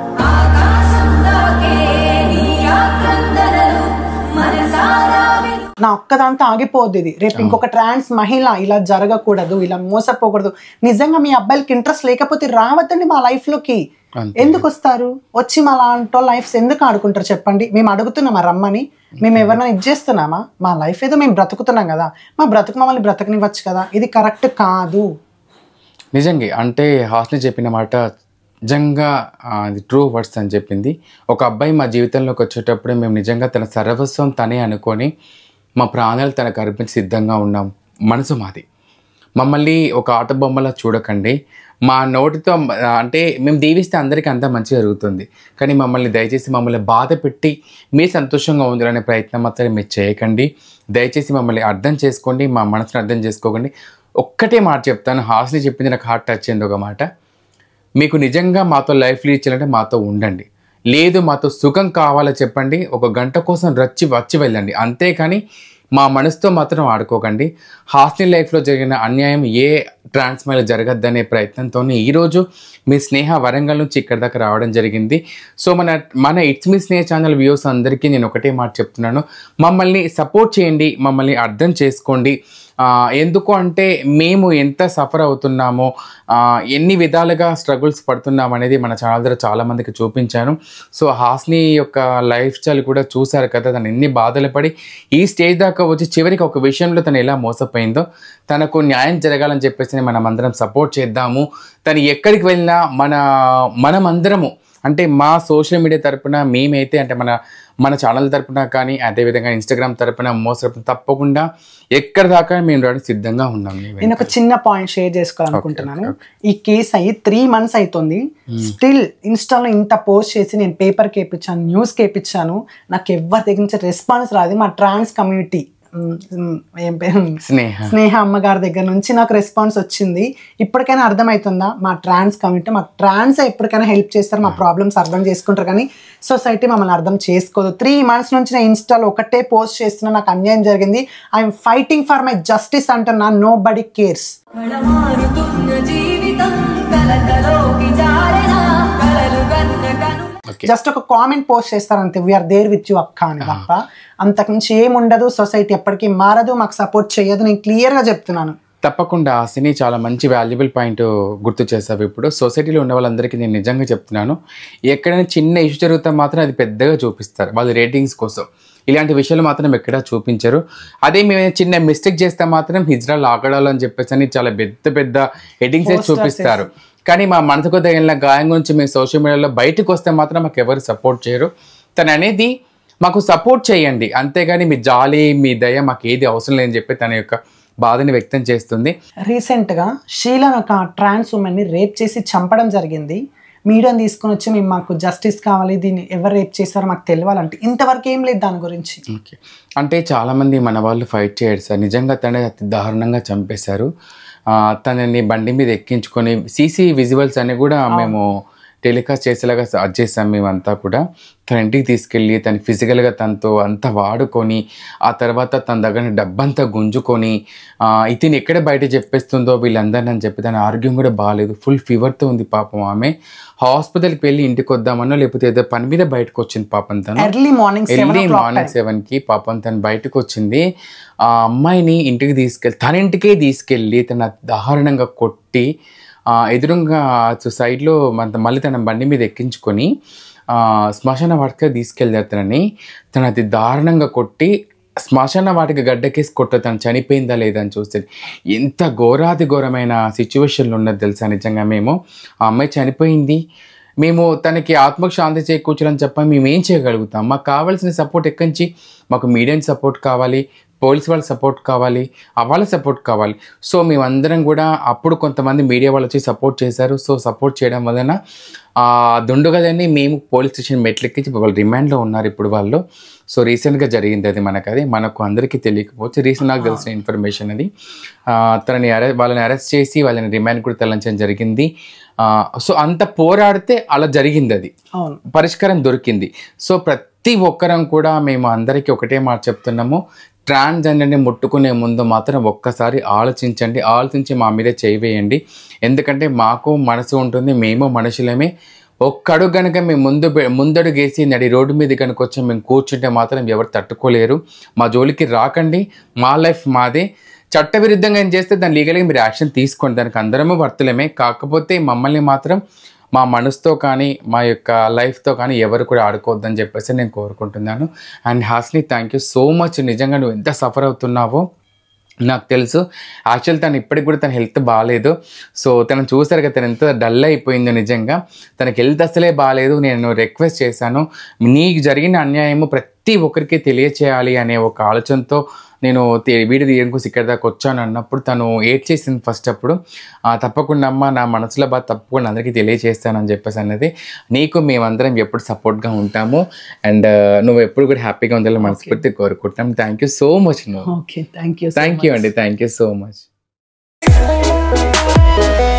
నా ఒక్కదాంతో ఆగిపోద్ది ఇది రేపు ఇంకొక ట్రాన్స్ మహిళ ఇలా జరగకూడదు ఇలా మోసపోకూడదు నిజంగా మీ అబ్బాయిలకి ఇంట్రెస్ట్ లేకపోతే రావద్దండి మా లైఫ్ లోకి అంతే. ఎందుకు వస్తారు వచ్చి మా లాంటి లైఫ్స్ ఎందుకు ఆడుకుంటారు చెప్పండి మేము అడుగుతున్నామా రమ్మని మేము ఎవరైనా ఇది చేస్తున్నామా మా లైఫ్ ఏదో మేము బ్రతుకుతున్నాం కదా మా బ్రతుకు మమ్మల్ని బ్రతకనివ్వచ్చు కదా ఇది కరెక్ట్ కాదు నిజంగా అంటే హాస్ని చెప్పిన మాట నిజంగా ఆ, అది ట్రూ వర్డ్స్ అని చెప్పింది ఒక అబ్బాయి మా జీవితంలోకి వచ్చేటప్పుడే మేము నిజంగా తన సర్వస్వం తనే అనుకొని మా ప్రాణాలు తనకు అర్పించి సిద్ధంగా ఉన్నాం మనసు మాది మమ్మల్ని ఒక ఆట బొమ్మలా చూడకండి మా నోటితో ఆ, అంటే మేము దీవిస్తే అందరికీ అంతా మంచిగా జరుగుతుంది కానీ మమ్మల్ని దయచేసి మమ్మల్ని బాధ పెట్టి మీ సంతోషంగా ఉండాలనే ప్రయత్నం మాత్రం మీరు చేయకండి దయచేసి మమ్మల్ని అర్థం చేసుకోండి మా మనసుని అర్థం చేసుకోకండి ఒక్కటే మాట చెప్తాను హాస్ని చెప్పింది నాకు హార్ట్ టచ్ అయింది ఒక మాట మీకు నిజంగా మాతో లైఫ్ లీడ్ చేయాలంటే మాతో ఉండండి లేదు మాతో సుఖం కావాలో చెప్పండి ఒక గంట కోసం రచ్చి వచ్చి వెళ్ళండి అంతేకాని మా మనసుతో మాత్రం ఆడుకోకండి హాస్టల్ లైఫ్లో జరిగిన అన్యాయం ఏ ట్రాన్స్మైల్ జరగద్దనే ప్రయత్నంతోనే ఈరోజు మీ స్నేహ వరంగల్ నుంచి ఇక్కడ దాకా రావడం జరిగింది సో మన మన it's me Sneha channel views అందరికీ నేను ఒకటే మాట చెప్తున్నాను మమ్మల్ని సపోర్ట్ చేయండి మమ్మల్ని అర్థం చేసుకోండి ఆ, ఎందుకు అంటే మేము ఎంత సఫర్ అవుతున్నామో ఆ, ఎన్ని విధాలుగా స్ట్రగుల్స్ పడుతున్నాం అనేది మన ఛానల్ ద్వారా చాలా మందికి చూపించాను సో హాస్ని యొక్క లైఫ్ స్టైల్ కూడా చూశారు కదా తను ఎన్ని బాధలు పడి ఈ స్టేజ్ దాకా వచ్చి చివరికి ఒక విషయంలో తను ఎలా మోసపోయిందో తనకు న్యాయం జరగాలని చెప్పేసి మనం అందరం సపోర్ట్ చేద్దాము తను ఎక్కడికి వెళ్ళినా మన మనమందరము అంటే మా సోషల్ మీడియా తరపున మేమైతే అంటే మన మన ఛానల్ తరపున కానీ అదేవిధంగా ఇన్స్టాగ్రామ్ తరపున మోస్ తరపున తప్పకుండా ఎక్కడి దాకా మేము రావడానికి సిద్ధంగా ఉన్నాం మీ నేను ఒక చిన్న పాయింట్ షేర్ చేసుకోవాలనుకుంటున్నాను ఈ కేసు అయ్యి త్రీ మంత్స్ అవుతుంది స్టిల్ ఇన్స్టాలో ఇంత పోస్ట్ చేసి నేను పేపర్ కేపించాను న్యూస్ కేపించాను నాకు ఎవరి దగ్గర నుంచి రెస్పాన్స్ రాదు మా ట్రాన్స్ కమ్యూనిటీ మ్, మ్, ఏం పేరు స్నేహ స్నేహ అమ్మగారి దగ్గర నుంచి నాకు రెస్పాన్స్ వచ్చింది ఇప్పటికైనా అర్థమవుతుందా మా ట్రాన్స్ కమిటీ మా ట్రాన్స్ ఎప్పటికైనా హెల్ప్ చేస్తారు మా ప్రాబ్లమ్స్ అర్థం చేసుకుంటారు కానీ సొసైటీ మమ్మల్ని అర్థం చేసుకోదు త్రీ మంత్స్ నుంచి నేను ఇన్స్టాలో ఒకటే పోస్ట్ చేస్తున్నా నాకు అన్యాయం జరిగింది I'm fighting for my justice అంటున్నా నో బడీ కేర్స్ మారుతున్న జీవితం కలతలోకి జారిన కలలు గన్న కను ఓకే జస్ట్ ఒక కామెంట్ పోస్ట్ చేస్తారు అంతే వీఆర్ దేర్ విత్ యూ అక్క అని తప్ప అంతకుమించి ఏముండదు సొసైటీ ఎప్పటికీ మారదు మాకు సపోర్ట్ చేయదు నేను క్లియర్గా చెప్తున్నాను తప్పకుండా హాసిని చాలా మంచి వాల్యుబుల్ పాయింట్ గుర్తు చేసావు ఇప్పుడు సొసైటీలో ఉన్న వాళ్ళందరికీ నేను నిజంగా చెప్తున్నాను ఎక్కడైనా చిన్న ఇష్యూ జరిగితే మాత్రం అది పెద్దగా చూపిస్తారు వాళ్ళ రేటింగ్స్ కోసం ఇలాంటి విషయాలు మాత్రం ఎక్కడా చూపించరు అదే మేము ఏదైనా చిన్న మిస్టేక్ చేస్తే మాత్రం హిజ్రాలు ఆగడాలు అని చెప్పేసి అని చాలా పెద్ద పెద్ద హెడ్డింగ్స్ Posters చూపిస్తారు కానీ మా మనసుకు తగిన గాయం గురించి మేము సోషల్ మీడియాలో బయటకు వస్తే మాత్రం మాకు ఎవరు సపోర్ట్ చేయరు తను అనేది మాకు సపోర్ట్ చేయండి అంతేగాని మీ జాలి మీ దయ మాకు ఏది అవసరం లేదని చెప్పి తన యొక్క బాధని వ్యక్తం చేస్తుంది రీసెంట్గా షీలను ఒక ట్రాన్స్ ఉమెన్ని రేప్ చేసి చంపడం జరిగింది మీడియాని తీసుకొని వచ్చి మేము మాకు జస్టిస్ కావాలి దీన్ని ఎవరు రేప్ చేశారో మాకు తెలియాలంటే ఇంతవరకు ఏం లేదు దాని గురించి ఓకే అంటే చాలామంది మన వాళ్ళు ఫైట్ చేయరు సార్ నిజంగా తనే అతి దారుణంగా చంపేశారు ఆ, తనని బండి మీద ఎక్కించుకొని సీసీ విజువల్స్ అని కూడా మేము టెలికాస్ట్ చేసేలాగా స్టార్ట్ చేసాం మేమంతా కూడా తన ఇంటికి తీసుకెళ్ళి తను ఫిజికల్గా తనతో అంతా వాడుకొని ఆ తర్వాత తన దగ్గర డబ్బంతా గుంజుకొని ఆ, ఇతను ఎక్కడ బయట చెప్పేస్తుందో వీళ్ళందరిని అని చెప్పి తన ఆరోగ్యం కూడా బాగాలేదు ఫుల్ ఫీవర్తో ఉంది పాపం ఆమె హాస్పిటల్కి వెళ్ళి ఇంటికి వద్దామనో లేకపోతే ఏదో పని మీద బయటకు వచ్చింది పాపం తను early morning seven early o'clock morning seven కి పాపం తను బయటకు వచ్చింది ఆ అమ్మాయిని ఇంటికి తీసుకెళ్ళి తన ఇంటికే తీసుకెళ్ళి తన దారుణంగా కొట్టి ఆ, ఎదురుగా సైడ్లో మన మళ్ళీ తన బండి మీద ఎక్కించుకొని ఆ, శ్మశాన వాటికి తీసుకెళ్ళారు తనని తను అతి దారుణంగా కొట్టి శ్మశాన వాటికి గడ్డకేసి కొట్ట తను చనిపోయిందా లేదా అని చూస్తే ఎంత ఘోరాది ఘోరమైన సిచ్యువేషన్లో ఉన్నది తెలుసా నిజంగా మేము ఆ అమ్మాయి చనిపోయింది మేము తనకి ఆత్మకు శాంతి చేకూర్చాలని చెప్పి మేము ఏం చేయగలుగుతాం మాకు కావాల్సిన సపోర్ట్ ఎక్కడి నుంచి మాకు మీడియం సపోర్ట్ కావాలి పోలీస్ వాళ్ళ సపోర్ట్ కావాలి ఆ వాళ్ళ సపోర్ట్ కావాలి సో మేమందరం కూడా అప్పుడు కొంతమంది మీడియా వాళ్ళు వచ్చి సపోర్ట్ చేశారు సో సపోర్ట్ చేయడం వలన ఆ దుండుగదని మేము పోలీస్ స్టేషన్ మెట్లెక్కించి వాళ్ళు రిమాండ్లో ఉన్నారు ఇప్పుడు వాళ్ళు సో రీసెంట్గా జరిగింది అది మనకు అది మనకు అందరికీ తెలియకపోవచ్చు రీసెంట్ నాకు తెలిసిన ఇన్ఫర్మేషన్ అది ఆ, తనని అరె వాళ్ళని అరెస్ట్ చేసి వాళ్ళని రిమాండ్ కూడా తరలించడం జరిగింది ఆ, సో అంత పోరాడితే అలా జరిగింది అది అవును పరిష్కారం దొరికింది సో ప్రతి ఒక్కరం కూడా మేము అందరికీ ఒకటే మాట చెప్తున్నాము ట్రాన్స్జెండర్ని ముట్టుకునే ముందు మాత్రం ఒక్కసారి ఆలోచించండి ఆలోచించి మా మీద చేయవేయండి ఎందుకంటే మాకు మనసు ఉంటుంది మేము మనుషులమే ఒక్కడు కనుక మేము ముందు పె- ముందడుగేసి నడి రోడ్డు మీద కనుక వచ్చి మేము కూర్చుంటే మాత్రం ఎవరు తట్టుకోలేరు మా జోలికి రాకండి మా లైఫ్ మాదే చట్టవిరుద్ధంగా ఏం చేస్తే దాని లీగల్గా మీరు యాక్షన్ తీసుకోండి దానికి అందరము వర్తులమే కాకపోతే మమ్మల్ని మాత్రం మా మనసుతో కానీ మా యొక్క లైఫ్తో కానీ ఎవరు కూడా ఆడుకోవద్దని చెప్పేసి నేను కోరుకుంటున్నాను and Hasni thank you so much నిజంగా నువ్వు ఎంత సఫర్ అవుతున్నావో నాకు తెలుసు యాక్చువల్ తను ఇప్పటికి కూడా తన హెల్త్ బాగాలేదు సో తను చూసారు కదా తను ఎంత డల్ అయిపోయిందో నిజంగా తనకి హెల్త్ అసలే బాగాలేదు నేను రిక్వెస్ట్ చేశాను నీకు జరిగిన అన్యాయము ప్రతి ఒక్కరికి తెలియచేయాలి అనే ఒక ఆలోచనతో నేను తే- వీడియో తీయడం కోసం ఇక్కడ దాకా వచ్చాను అన్నప్పుడు తను ఏడ్ చేసింది ఫస్ట్ అప్పుడు "ఆ, తప్పకుండా అమ్మ నా మనసులో బాధ తప్పకుండా అందరికీ తెలియచేస్తానని చెప్పేసి అన్నది నీకు మేమందరం ఎప్పుడు సపోర్ట్గా ఉంటాము అండ్ నువ్వు ఎప్పుడు కూడా హ్యాపీగా ఉండాలని మనస్ఫూర్తి కోరుకుంటాం థ్యాంక్ యూ సో మచ్ నువ్వు okay thank you thank you అండి థ్యాంక్ యూ సో మచ్